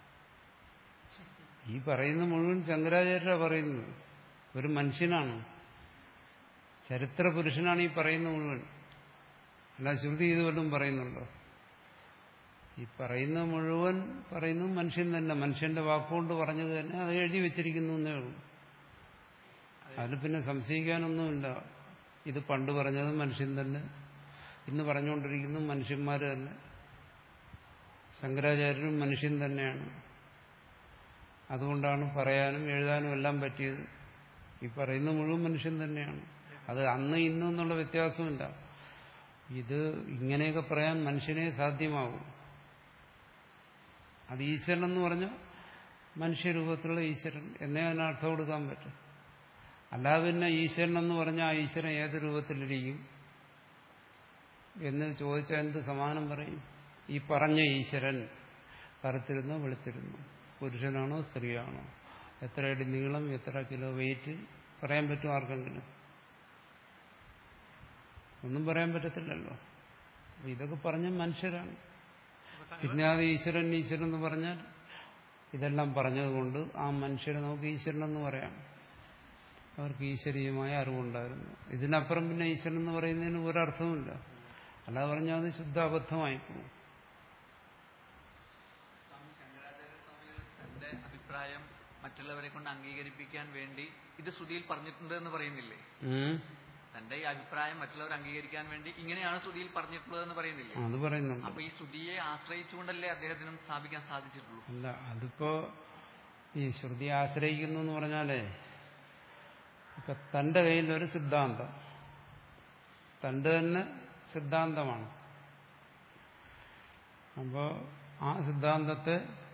ഈ പറയുന്ന മുഴുവൻ ശങ്കരാചാര്യ പറയുന്നത് ഒരു മനുഷ്യനാണ് ചരിത്ര പുരുഷനാണ് ഈ പറയുന്ന മുഴുവൻ അല്ല ശ്രുതി ഇത് വല്ലതും പറയുന്നുണ്ടോ ഈ പറയുന്ന മുഴുവൻ പറയുന്നത് മനുഷ്യൻ തന്നെ മനുഷ്യന്റെ വാക്കുകൊണ്ട് പറഞ്ഞത് തന്നെ അത് എഴുതി വെച്ചിരിക്കുന്നു എന്നേ ഉള്ളൂ അതിൽ പിന്നെ സംശയിക്കാനൊന്നുമില്ല ഇത് പണ്ട് പറഞ്ഞത് മനുഷ്യൻ തന്നെ ഇന്ന് പറഞ്ഞുകൊണ്ടിരിക്കുന്നു മനുഷ്യന്മാർ തന്നെ ശങ്കരാചാര്യനും മനുഷ്യൻ തന്നെയാണ് അതുകൊണ്ടാണ് പറയാനും എഴുതാനും എല്ലാം പറ്റിയത് ഈ പറയുന്ന മുഴുവൻ മനുഷ്യൻ തന്നെയാണ് അത് അന്ന് ഇന്നും എന്നുള്ള വ്യത്യാസമില്ല ഇത് ഇങ്ങനെയൊക്കെ പറയാൻ മനുഷ്യനെ സാധ്യമാകും അത് ഈശ്വരൻ എന്ന് പറഞ്ഞാൽ മനുഷ്യരൂപത്തിലുള്ള ഈശ്വരൻ എന്നേ അതിന് അർത്ഥം കൊടുക്കാൻ പറ്റും അല്ലാതെ പിന്നെ ഈശ്വരൻ എന്ന് പറഞ്ഞാൽ ആ ഈശ്വരൻ ഏത് രൂപത്തിലിരിക്കും എന്ന് ചോദിച്ചാൽ എന്ത് സമാനം പറയും ഈ പറഞ്ഞ ഈശ്വരൻ കറുത്തിരുന്നോ വെളുത്തിരുന്നോ പുരുഷനാണോ സ്ത്രീയാണോ എത്ര അടി നീളം എത്ര കിലോ വെയിറ്റ് പറയാൻ പറ്റും ആർക്കെങ്കിലും ഒന്നും പറയാൻ പറ്റത്തില്ലല്ലോ അപ്പൊ ഇതൊക്കെ പറഞ്ഞ മനുഷ്യരാണ് പിന്നെ അത് ഈശ്വരൻ ഈശ്വരൻ എന്ന് പറഞ്ഞാൽ ഇതെല്ലാം പറഞ്ഞതുകൊണ്ട് ആ മനുഷ്യരെ നമുക്ക് ഈശ്വരൻ എന്ന് പറയാം അവർക്ക് ഈശ്വരീയമായ അറിവുണ്ടായിരുന്നു ഇതിനപ്പുറം പിന്നെ ഈശ്വരൻ എന്ന് പറയുന്നതിന് ഒരർത്ഥവുമില്ല അല്ലാതെ പറഞ്ഞാൽ അത് ശുദ്ധ അബദ്ധമായി പോകും സ്വാമി ശങ്കരാചാര്യ സ്വാമികൾ തന്റെ അഭിപ്രായം മറ്റുള്ളവരെ കൊണ്ട് അംഗീകരിപ്പിക്കാൻ വേണ്ടി ഇത് ശ്രുതിയിൽ പറഞ്ഞിട്ടുണ്ട് എന്ന് പറയുന്നില്ലേ ഉം. തന്റെ ഈ അഭിപ്രായം മറ്റുള്ളവർ അംഗീകരിക്കാൻ വേണ്ടി ഇങ്ങനെയാണ് ശ്രുതിയിൽ പറഞ്ഞിട്ടുള്ളത് എന്ന് പറയുന്നില്ലേ അത് പറയുന്നുണ്ട് അപ്പൊ ഈ ശ്രുതിയെ ആശ്രയിച്ചുകൊണ്ടല്ലേ അദ്ദേഹത്തിനും സ്ഥാപിക്കാൻ സാധിച്ചിട്ടുള്ളൂ അല്ല അതിപ്പോ ഈ ശ്രുതി ആശ്രയിക്കുന്നു എന്ന് പറഞ്ഞാലേ ഇപ്പൊ തന്റെ കയ്യിലൊരു സിദ്ധാന്തം തന്റെ തന്നെ സിദ്ധാന്തമാണ് അപ്പോ ആ സിദ്ധാന്തത്തെ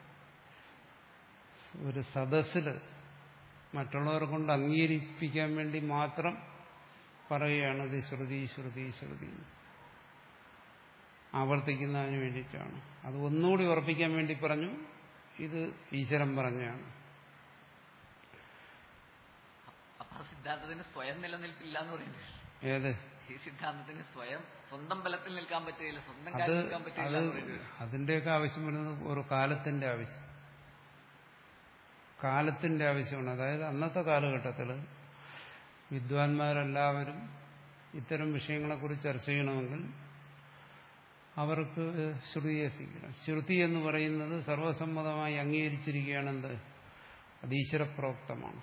ഒരു സദസ്സിൽ മറ്റുള്ളവർ കൊണ്ട് അംഗീകരിപ്പിക്കാൻ വേണ്ടി മാത്രം പറയുകയാണ് ഇത് ശ്രുതി ശ്രുതി ശ്രുതി ആവർത്തിക്കുന്നതിന് വേണ്ടിയിട്ടാണ് അത് ഒന്നുകൂടി ഉറപ്പിക്കാൻ വേണ്ടി പറഞ്ഞു ഇത് ഈശ്വരൻ പറഞ്ഞാണ് അപ്പൊ ആ സിദ്ധാന്തത്തിന് സ്വയം നിലനിൽപ്പില്ല എന്ന് പറയുന്നത് ഏത് ഈ സിദ്ധാന്തത്തിന് സ്വയം സ്വന്തം ബലത്തിൽ നിൽക്കാൻ പറ്റുകയില്ല സ്വന്തം അത് കാര്യം നിൽക്കാൻ പറ്റുകയില്ല അത് എന്ന് പറയുന്നത് അതിന്റെയൊക്കെ ആവശ്യം വരുന്നത് ഒരു കാലത്തിന്റെ ആവശ്യം കാലത്തിന്റെ ആവശ്യമാണ് അതായത് അന്നത്തെ കാലഘട്ടത്തിൽ വിദ്വാൻമാരെല്ലാവരും ഇത്തരം വിഷയങ്ങളെക്കുറിച്ച് ചർച്ച ചെയ്യണമെങ്കിൽ അവർക്ക് ശ്രുതിയെ സ്വീകരിക്കണം ശ്രുതി എന്ന് പറയുന്നത് സർവസമ്മതമായി അംഗീകരിച്ചിരിക്കുകയാണെന്ത് അത് ഈശ്വരപ്രോക്തമാണ്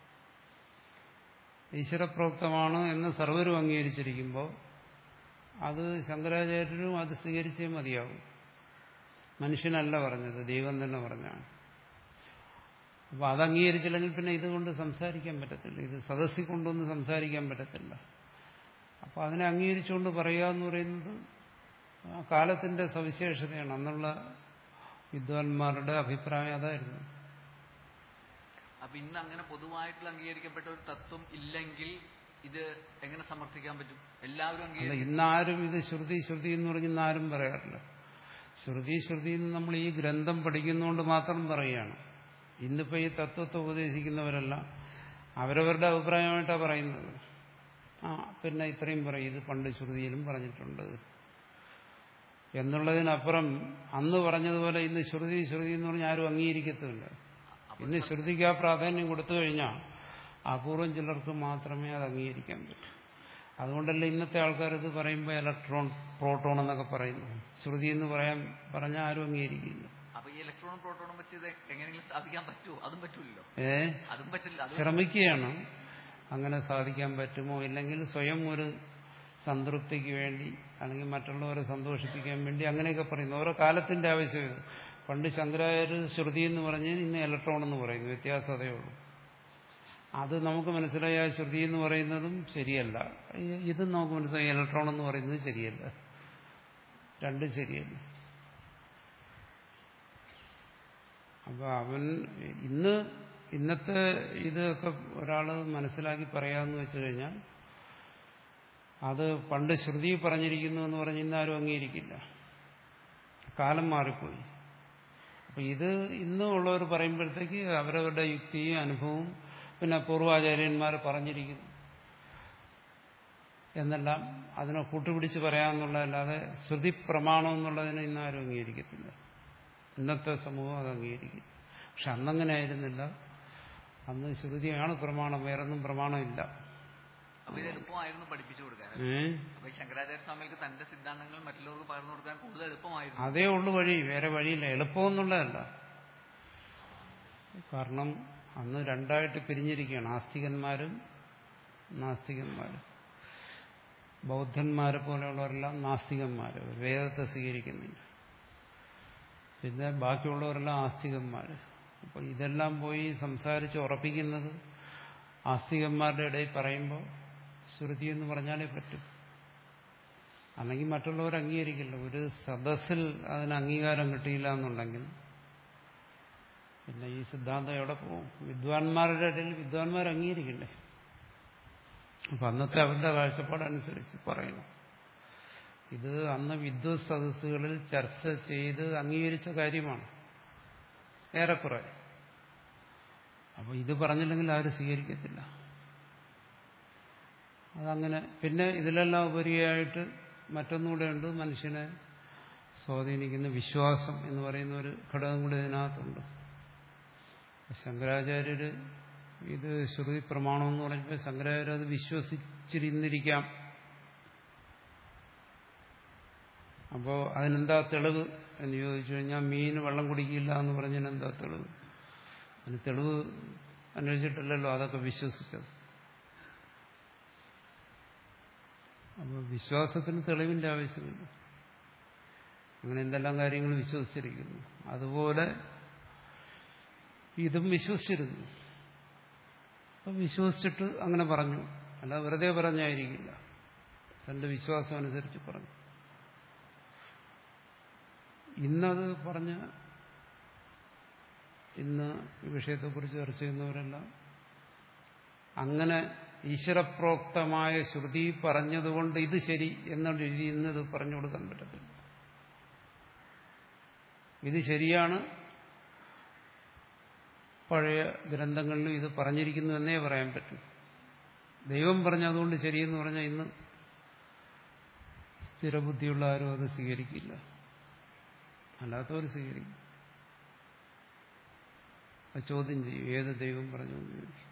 ഈശ്വരപ്രോക്തമാണ് എന്ന് സർവരും അംഗീകരിച്ചിരിക്കുമ്പോൾ അത് ശങ്കരാചാര്യരും അത് സ്വീകരിച്ചേ മതിയാവും മനുഷ്യനല്ല പറഞ്ഞത് ദൈവം തന്നെ പറഞ്ഞാണ് അപ്പോൾ അത് അംഗീകരിച്ചില്ലെങ്കിൽ പിന്നെ ഇതുകൊണ്ട് സംസാരിക്കാൻ പറ്റത്തില്ല ഇത് സദസ്സിൽ കൊണ്ടൊന്നും സംസാരിക്കാൻ പറ്റത്തില്ല അപ്പോൾ അതിനെ അംഗീകരിച്ചുകൊണ്ട് പറയുക എന്ന് പറയുന്നത് ആ കാലത്തിന്റെ സവിശേഷതയാണ് അന്നുള്ള വിദ്വാൻമാരുടെ അഭിപ്രായം അതായിരുന്നു അപ്പൊ ഇന്ന് അങ്ങനെ പൊതുവായിട്ടുള്ള അംഗീകരിക്കപ്പെട്ട ഒരു തത്വം ഇല്ലെങ്കിൽ ഇത് എങ്ങനെ സമർത്ഥിക്കാൻ പറ്റും എല്ലാവരും അല്ല അംഗീകരിക്കും ഇന്നാരും ഇത് ശ്രുതി ശ്രുതി എന്ന് പറഞ്ഞ് ഇന്നാരും പറയാറില്ല ശ്രുതി ശ്രുതി എന്ന് നമ്മൾ ഈ ഗ്രന്ഥം പഠിക്കുന്നതുകൊണ്ട് മാത്രം പറയുകയാണ് ഇന്നിപ്പോ ഈ തത്വത്തെ ഉപദേശിക്കുന്നവരെല്ലാം അവരവരുടെ അഭിപ്രായമായിട്ടാണ് പറയുന്നത് ആ പിന്നെ ഇത്രയും പറയും ഇത് പണ്ട് ശ്രുതിയിലും പറഞ്ഞിട്ടുണ്ട് എന്നുള്ളതിനപ്പുറം അന്ന് പറഞ്ഞതുപോലെ ഇന്ന് ശ്രുതി ശ്രുതി എന്ന് പറഞ്ഞാൽ ആരും അംഗീകരിക്കത്തുമില്ല ഇന്ന് ശ്രുതിക്ക് ആ പ്രാധാന്യം കൊടുത്തു കഴിഞ്ഞാൽ അപൂർവം ചിലർക്ക് മാത്രമേ അത് അംഗീകരിക്കാൻ പറ്റൂ അതുകൊണ്ടല്ലേ ഇന്നത്തെ ആൾക്കാർ ഇത് പറയുമ്പോൾ ഇലക്ട്രോൺ പ്രോട്ടോൺ എന്നൊക്കെ പറയുന്നു ശ്രുതി എന്ന് പറയാൻ പറഞ്ഞാൽ ആരും അംഗീകരിക്കില്ല അപ്പൊ ഈ ഇലക്ട്രോണും പ്രോട്ടോണും വെച്ച് ഇത് എങ്ങനെയെങ്കിലും സ്ഥാപിക്കാൻ പറ്റുമോ അതും പറ്റൂലല്ലോ ഏ അതും പറ്റില്ല അത് ശ്രമിക്കുകയാണ് അങ്ങനെ സാധിക്കാൻ പറ്റുമോ ഇല്ലെങ്കിൽ സ്വയം ഒരു സംതൃപ്തിക്ക് വേണ്ടി അല്ലെങ്കിൽ മറ്റുള്ളവരെ സന്തോഷിപ്പിക്കാൻ വേണ്ടി അങ്ങനെയൊക്കെ പറയുന്നു ഓരോ കാലത്തിന്റെ ആവശ്യം ഇത് പണ്ട് ശങ്കരാചാര്യ ശ്രുതി എന്ന് പറഞ്ഞ് ഇന്ന് ഇലക്ട്രോൺ എന്ന് പറയുന്നു വ്യത്യാസം അതേ ഉള്ളൂ അത് നമുക്ക് മനസ്സിലായ ആ ശ്രുതി എന്ന് പറയുന്നതും ശരിയല്ല ഈ- ഇതും നമുക്ക് മനസ്സിലായി ഇലക്ട്രോൺ എന്ന് പറയുന്നത് ശരിയല്ല രണ്ടും ശരിയല്ല അപ്പൊ അവൻ ഇന്ന് ഇന്നത്തെ ഇതൊക്കെ ഒരാൾ മനസ്സിലാക്കി പറയാമെന്ന് വെച്ചു കഴിഞ്ഞാൽ അത് പണ്ട് ശ്രുതി പറഞ്ഞിരിക്കുന്നു എന്ന് പറഞ്ഞ് ഇന്നാരും അംഗീകരിക്കില്ല കാലം മാറിപ്പോയി അപ്പൊ ഇത് ഇന്നും ഉള്ളവർ പറയുമ്പോഴത്തേക്ക് അവരവരുടെ യുക്തിയും അനുഭവവും പിന്നെ പൂർവാചാര്യന്മാർ പറഞ്ഞിരിക്കുന്നു എന്നെല്ലാം അതിനെ കൂട്ടുപിടിച്ച് പറയാമെന്നുള്ളതല്ലാതെ ശ്രുതി പ്രമാണം എന്നുള്ളതിനെ ഇന്നാരും അംഗീകരിക്കത്തില്ല ഇന്നത്തെ സമൂഹം അത് അംഗീകരിക്കും പക്ഷെ അന്നങ്ങനെ ആയിരുന്നില്ല അന്ന് ശ്രുതിയാണ് പ്രമാണം വേറൊന്നും പ്രമാണമില്ല അപ്പൊ ഇത് എളുപ്പമായിരുന്നു പഠിപ്പിച്ചു കൊടുക്കാൻ ഏ അപ്പൊ ഈ ശങ്കരാചാര്യ സ്വാമികൾക്ക് തന്റെ സിദ്ധാന്തങ്ങൾ മറ്റുള്ളവർക്ക് പകർന്നു കൊടുക്കാൻ കൂടുതൽ എളുപ്പമായിരുന്നു അതേ ഉള്ളു വഴി വേറെ വഴിയില്ല എളുപ്പമൊന്നുള്ളതല്ല കാരണം അന്ന് രണ്ടായിട്ട് പിരിഞ്ഞിരിക്കുകയാണ് ആസ്തികന്മാരും നാസ്തികന്മാരും ബൗദ്ധന്മാരെ പോലെയുള്ളവരെല്ലാം നാസ്തികന്മാർ വേദത്തെ സ്വീകരിക്കുന്നില്ല പിന്നെ ബാക്കിയുള്ളവരെല്ലാം ആസ്തികന്മാർ അപ്പോൾ ഇതെല്ലാം പോയി സംസാരിച്ച് ഉറപ്പിക്കുന്നത് ആസ്തികന്മാരുടെ ഇടയിൽ പറയുമ്പോൾ ശ്രുതി എന്ന് പറഞ്ഞാലേ പറ്റും അല്ലെങ്കിൽ മറ്റുള്ളവർ അംഗീകരിക്കില്ല ഒരു സദസ്സിൽ അതിന് അംഗീകാരം കിട്ടിയില്ല എന്നുണ്ടെങ്കിൽ പിന്നെ ഈ സിദ്ധാന്തം എവിടെ പോകും വിദ്വാൻമാരുടെ ഇടയിൽ വിദ്വാൻമാർ അംഗീകരിക്കണ്ടേ അപ്പൊ അന്നത്തെ അവരുടെ കാഴ്ചപ്പാടനുസരിച്ച് പറയണം ഇത് അന്ന് വിദ്വത് സദസ്സുകളിൽ ചർച്ച ചെയ്ത് അംഗീകരിച്ച കാര്യമാണ് ഏറെക്കുറെ അപ്പൊ ഇത് പറഞ്ഞില്ലെങ്കിൽ ആരും സ്വീകരിക്കത്തില്ല അതങ്ങനെ പിന്നെ ഇതിലെല്ലാം ഉപരിയായിട്ട് മറ്റൊന്നുകൂടെ ഉണ്ട് മനുഷ്യനെ സ്വാധീനിക്കുന്ന വിശ്വാസം എന്ന് പറയുന്ന ഒരു ഘടകം കൂടി ഇതിനകത്തുണ്ട് ശങ്കരാചാര്യര് ഇത് ശ്രുതി പ്രമാണം എന്ന് പറഞ്ഞപ്പോൾ ശങ്കരാചാര്യ അത് വിശ്വസിച്ചിരുന്നിരിക്കാം അപ്പോൾ അതിനെന്താ തെളിവ് എന്ന് ചോദിച്ചു കഴിഞ്ഞാൽ മീൻ വെള്ളം കുടിക്കില്ല എന്ന് പറഞ്ഞതിന് എന്താ തെളിവ് അതിന് തെളിവ് അന്വേഷിച്ചിട്ടല്ലല്ലോ അതൊക്കെ വിശ്വസിച്ചത് അപ്പോൾ വിശ്വാസത്തിന് തെളിവിന്റെ ആവശ്യമില്ല അങ്ങനെ എന്തെല്ലാം കാര്യങ്ങൾ വിശ്വസിച്ചിരിക്കുന്നു അതുപോലെ ഇതും വിശ്വസിച്ചിരുന്നു അപ്പം വിശ്വസിച്ചിട്ട് അങ്ങനെ പറഞ്ഞു അല്ല വെറുതെ പറഞ്ഞായിരിക്കില്ല തന്റെ വിശ്വാസം അനുസരിച്ച് പറഞ്ഞു ഇന്നത് പറഞ്ഞ ഇന്ന് ഈ വിഷയത്തെക്കുറിച്ച് ചർച്ച ചെയ്യുന്നവരെല്ലാം അങ്ങനെ ഈശ്വരപ്രോക്തമായ ശ്രുതി പറഞ്ഞതുകൊണ്ട് ഇത് ശരി എന്നുള്ള രീതിയിൽ നിന്ന് ഇത് പറഞ്ഞു കൊടുക്കാൻ പറ്റത്തില്ല ഇത് ശരിയാണ് പഴയ ഗ്രന്ഥങ്ങളിലും ഇത് പറഞ്ഞിരിക്കുന്നു എന്നേ പറയാൻ പറ്റും ദൈവം പറഞ്ഞ അതുകൊണ്ട് ശരിയെന്ന് പറഞ്ഞാൽ ഇന്ന് സ്ഥിരബുദ്ധിയുള്ള ആരും അത് സ്വീകരിക്കില്ല അല്ലാത്തവർ സ്വീകരിക്കും അത് ചോദ്യം ചെയ്യും ഏത് ദൈവം പറഞ്ഞു എന്ന് ചോദിക്കും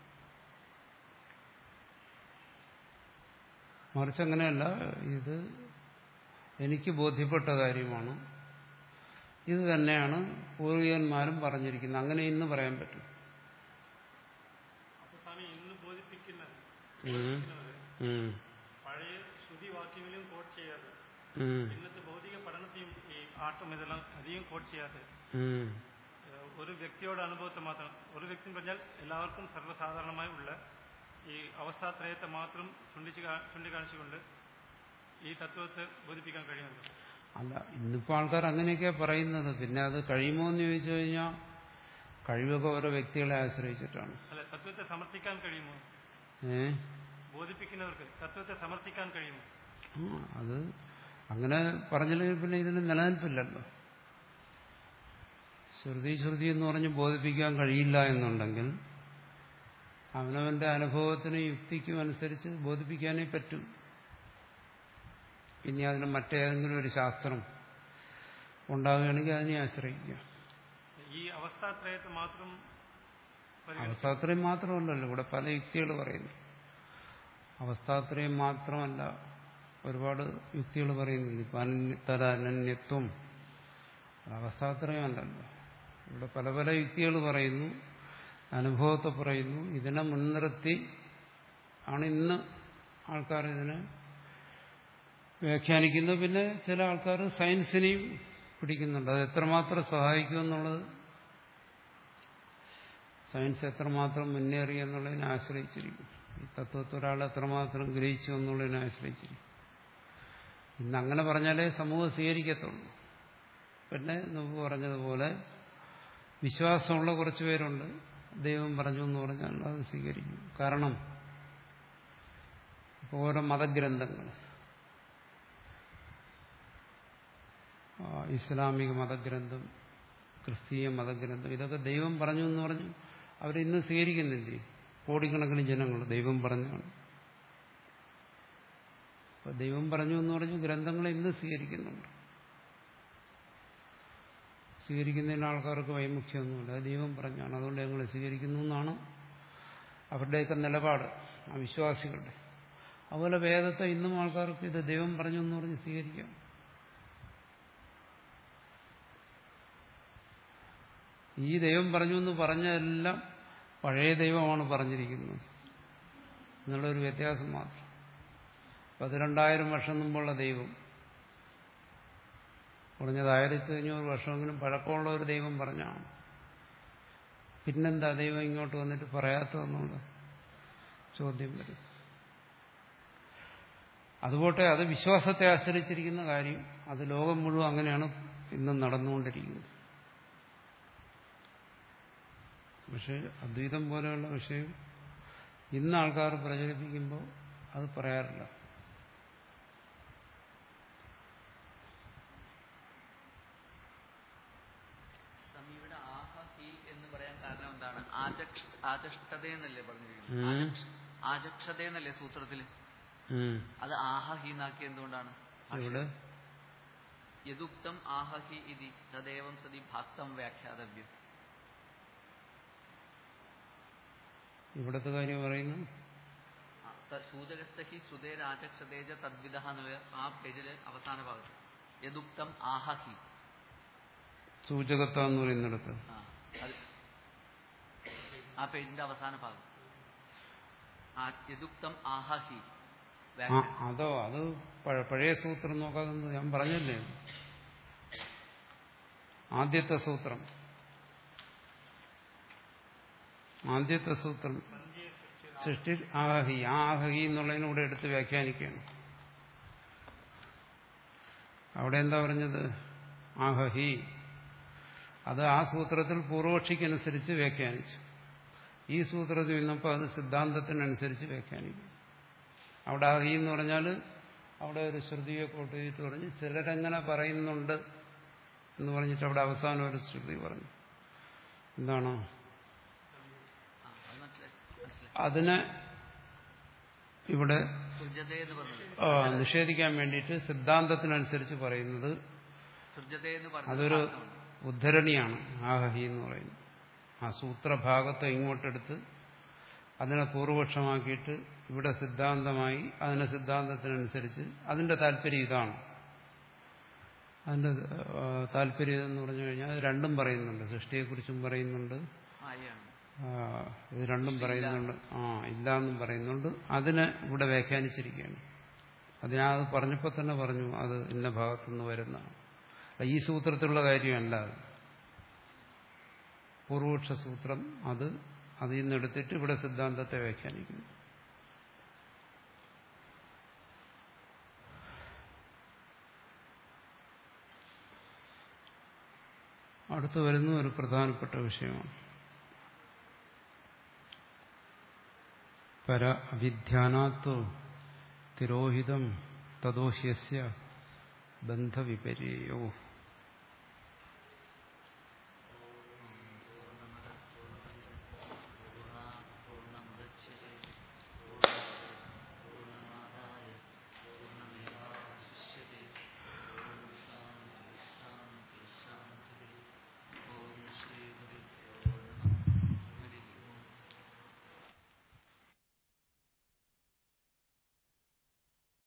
മറിച്ച് അങ്ങനെയല്ല ഇത് എനിക്ക് ബോധ്യപ്പെട്ട കാര്യമാണ് ഇത് തന്നെയാണ് പൂർവികന്മാരും പറഞ്ഞിരിക്കുന്നത് അങ്ങനെ ഇന്ന് പറയാൻ പറ്റും അപ്പൊ സ്വാമി ഇന്ന് ബോധിപ്പിക്കുന്നത് ഉം. ഉം. പഴയ ശ്രുതി വാക്യങ്ങളും കോട്ട് ചെയ്യാതെ ഉം. ഇന്നത്തെ ഭൗതിക പഠനത്തെയും ഈ ആട്ടും ഇതെല്ലാം അധികം കോട്ട് ചെയ്യാതെ ഉം. ഏഹ് ഒരു വ്യക്തിയുടെ അനുഭവത്തെ മാത്രം ഒരു വ്യക്തി എന്ന് പറഞ്ഞാൽ എല്ലാവർക്കും സർവ്വസാധാരണമായി ഉള്ള ഈ അവസ്ഥാത്രയത്തെ മാത്രം ചൂണ്ടിച്ച് കാ- ചൂണ്ടിക്കാണിച്ചുകൊണ്ട് ഈ തത്വത്തെ ബോധിപ്പിക്കാൻ കഴിയുന്നുണ്ട് അല്ല ഇന്നിപ്പോൾ ആൾക്കാർ അങ്ങനെയൊക്കെയാ പറയുന്നത് പിന്നെ അത് കഴിയുമോ എന്ന് ചോദിച്ചു കഴിഞ്ഞാൽ കഴിവൊക്കെ ഓരോ വ്യക്തികളെ ആശ്രയിച്ചിട്ടാണ് അല്ല തത്വത്തെ സമർത്ഥിക്കാൻ കഴിയുമോ ഏ ബോധിപ്പിക്കുന്നവർക്ക് തത്വത്തെ സമർത്ഥിക്കാൻ കഴിയുമോ ആ, അത് അങ്ങനെ പറഞ്ഞില്ലെങ്കിൽ പിന്നെ ഇതിന് നിലനിൽപ്പില്ലല്ലോ ശ്രുതി ശ്രുതി എന്ന് പറഞ്ഞ് ബോധിപ്പിക്കാൻ കഴിയില്ല എന്നുണ്ടെങ്കിൽ അവനവന്റെ അനുഭവത്തിനും യുക്തിക്കും അനുസരിച്ച് ബോധിപ്പിക്കാനേ പറ്റും ഇനി അതിന് മറ്റേതെങ്കിലും ഒരു ശാസ്ത്രം ഉണ്ടാകുകയാണെങ്കിൽ അതിനെ ആശ്രയിക്കുക ഈ അവസ്ഥാത്രയത്തെ മാത്രം പരിഗണി- അവസ്ഥാത്രയം മാത്രമല്ലല്ലോ ഇവിടെ പല യുക്തികൾ പറയുന്നു അവസ്ഥാത്രയം മാത്രമല്ല ഒരുപാട് യുക്തികൾ പറയുന്നുണ്ട് ഇപ്പം അനന്യതര അനന്യത്വം അവസ്ഥാത്രയമല്ലല്ലോ ഇവിടെ പല പല യുക്തികൾ പറയുന്നു അനുഭവത്തെ പറയുന്നു ഇതിനെ മുൻനിർത്തി ആണ് ഇന്ന് ആൾക്കാർ ഇതിനെ വ്യാഖ്യാനിക്കുന്നു പിന്നെ ചില ആൾക്കാർ സയൻസിനെയും പിടിക്കുന്നുണ്ട് അത് എത്രമാത്രം സഹായിക്കുമെന്നുള്ളത് സയൻസ് എത്രമാത്രം മുന്നേറി എന്നുള്ളതിനെ ആശ്രയിച്ചിരിക്കും ഈ തത്വത്തെ ഒരാൾ എത്രമാത്രം ഗ്രഹിച്ചു എന്നുള്ളതിനെ ആശ്രയിച്ചിരിക്കും ഇന്ന് അങ്ങനെ പറഞ്ഞാലേ സമൂഹം സ്വീകരിക്കത്തുള്ളൂ പിന്നെ നമുക്ക് പറഞ്ഞതുപോലെ വിശ്വാസമുള്ള കുറച്ച് പേരുണ്ട് ദൈവം പറഞ്ഞു എന്ന് പറഞ്ഞാൽ അത് സ്വീകരിക്കും കാരണം ഇപ്പോൾ ഓരോ മതഗ്രന്ഥങ്ങൾ ആ, ഇസ്ലാമിക മതഗ്രന്ഥം ക്രിസ്തീയ മതഗ്രന്ഥം ഇതൊക്കെ ദൈവം പറഞ്ഞു എന്ന് പറഞ്ഞു അവരിന്ന് സ്വീകരിക്കുന്നില്ലേ കോടിക്കണക്കിന് ജനങ്ങൾ ദൈവം പറഞ്ഞാണ് അപ്പൊ ദൈവം പറഞ്ഞു എന്ന് പറഞ്ഞു ഗ്രന്ഥങ്ങളെ ഇന്ന് സ്വീകരിക്കുന്നുണ്ട് സ്വീകരിക്കുന്നതിന് ആൾക്കാർക്ക് വൈമുഖ്യമൊന്നുമില്ല അത് ദൈവം പറഞ്ഞാണ് അതുകൊണ്ട് ഞങ്ങൾ സ്വീകരിക്കുന്നു എന്നാണ് അവരുടെയൊക്കെ നിലപാട് ആ വിശ്വാസികളുടെ അതുപോലെ വേദത്തെ ഇന്നും ആൾക്കാർക്ക് ഇത് ദൈവം പറഞ്ഞു എന്ന് പറഞ്ഞ് സ്വീകരിക്കാം ഈ ദൈവം പറഞ്ഞു എന്ന് പറഞ്ഞതെല്ലാം പഴയ ദൈവമാണ് പറഞ്ഞിരിക്കുന്നത് എന്നുള്ളൊരു വ്യത്യാസം മാത്രം പതിരണ്ടായിരം വർഷം മുമ്പുള്ള ദൈവം കുറഞ്ഞത് ആയിരത്തി അഞ്ഞൂറ് വർഷമെങ്കിലും പഴക്കമുള്ള ഒരു ദൈവം പറഞ്ഞാണ് പിന്നെന്താ ദൈവം ഇങ്ങോട്ട് വന്നിട്ട് പറയാത്തതെന്നുള്ള ചോദ്യം വരും അതുപോട്ടെ അത് വിശ്വാസത്തെ ആശ്രയിച്ചിരിക്കുന്ന കാര്യം അത് ലോകം മുഴുവൻ അങ്ങനെയാണ് ഇന്നും നടന്നുകൊണ്ടിരിക്കുന്നത് പക്ഷെ അദ്വൈതം പോലെയുള്ള വിഷയം ഇന്ന് ആൾക്കാർ പ്രചരിപ്പിക്കുമ്പോൾ അത് പറയാറില്ല സ്വാമി ഇവിടെ ആഹ ഹി എന്ന് പറയാൻ കാരണം എന്താണ് ആചക്ഷ ആചഷ്ടത എന്നല്ലേ ഉം. പറഞ്ഞിരിക്കുന്നത് ആചക്ഷത എന്നല്ലേ സൂത്രത്തില് അത് ആഹ ഹി എന്നാക്കി എന്തുകൊണ്ടാണ് ഇവിടെ യദുക്തം ആഹ ഹി ഇതി തദേവം സതി ഭാക്തം വ്യാഖ്യാതവ്യം ഇവിടുത്തെ കാര്യം പറയുന്നു ആ, ത- സൂചകസ്ഥ ഹി സുതേരാചക്ഷതേജ തദ്വിധ എന്നുള്ള ആ പേജില് അവസാന ഭാഗത്ത് യദുക്തം ആഹ ഹി സൂചകത്വ എന്ന് പറയുന്നിടത്ത് ആ, അത് ആ പേജിന്റെ അവസാന ഭാഗം ആ യദുക്തം ആഹ ഹി ആ വ്യാഖ്യാനം അതോ അത് പഴ- പഴയ സൂത്രം നോക്കാതെ ഞാൻ പറഞ്ഞല്ലേ ആദ്യത്തെ സൂത്രം ആദ്യത്തെ സൂത്രം സൃഷ്ടി ആഹി ആ ആഹി എന്നുള്ളതിനൂടെ എടുത്ത് വ്യാഖ്യാനിക്കുകയാണ് അവിടെ എന്താ പറഞ്ഞത് ആഹി അത് ആ സൂത്രത്തിൽ പൂർവക്ഷിക്കനുസരിച്ച് വ്യാഖ്യാനിച്ചു ഈ സൂത്രത്തിൽ നിന്നപ്പോൾ അത് സിദ്ധാന്തത്തിനനുസരിച്ച് വ്യാഖ്യാനിക്കും അവിടെ ആഹി എന്ന് പറഞ്ഞാൽ അവിടെ ഒരു ശ്രുതിയെ കോട്ട് ചെയ്തിട്ട് പറഞ്ഞ് ചിലരങ്ങനെ പറയുന്നുണ്ട് എന്ന് പറഞ്ഞിട്ട് അവിടെ അവസാനം ഒരു ശ്രുതി പറഞ്ഞു എന്താണ് ആ, അത് മനസ്സിലായി മനസ്സിലായി അതിനെ ഇവിടെ സൃജത എന്ന് പറഞ്ഞത് ആ, നിഷേധിക്കാൻ വേണ്ടിയിട്ട് സിദ്ധാന്തത്തിനനുസരിച്ച് പറയുന്നത് സൃജത എന്ന് പറഞ്ഞത് അതൊരു മാത്രമാണ്. ഉദ്ധരണിയാണ് ആഹഹി എന്ന് പറയുന്നത് ആ സൂത്രഭാഗത്തെ ഇങ്ങോട്ടെടുത്ത് അതിനെ പൂർവപക്ഷമാക്കിയിട്ട് ഇവിടെ സിദ്ധാന്തമായി അതിനെ സിദ്ധാന്തത്തിനനുസരിച്ച് അതിന്റെ താല്പര്യം ഇതാണ് അതിന്റെ ആ, താല്പര്യം എന്ന് പറഞ്ഞു കഴിഞ്ഞാൽ അത് രണ്ടും പറയുന്നുണ്ട് സൃഷ്ടിയെക്കുറിച്ചും പറയുന്നുണ്ട് മായയാണ് ആ, ഇത് രണ്ടും പറയുന്നുണ്ട് ആ ഇല്ല എന്നും പറയുന്നുണ്ട് അതിനെ ഇവിടെ വ്യാഖ്യാനിച്ചിരിക്കുകയാണ് അത് ഞാൻ അത് പറഞ്ഞപ്പോൾ തന്നെ പറഞ്ഞു അത് ഇന്ന ഭാഗത്തുനിന്ന് വരുന്നതാണ് ഈ സൂത്രത്തിലുള്ള കാര്യമല്ല അത് പൂർവപക്ഷ സൂത്രം അത് അതിൽ നിന്ന് എടുത്തിട്ട് ഇവിടെ സിദ്ധാന്തത്തെ വ്യാഖ്യാനിക്കുന്നു അടുത്ത് വരുന്ന ഒരു പ്രധാനപ്പെട്ട വിഷയമാണ് പര അഭിധ്യാനാത്വ തിരോഹിതം തദോഹ്യസ്യ ബന്ധവിപര്യോ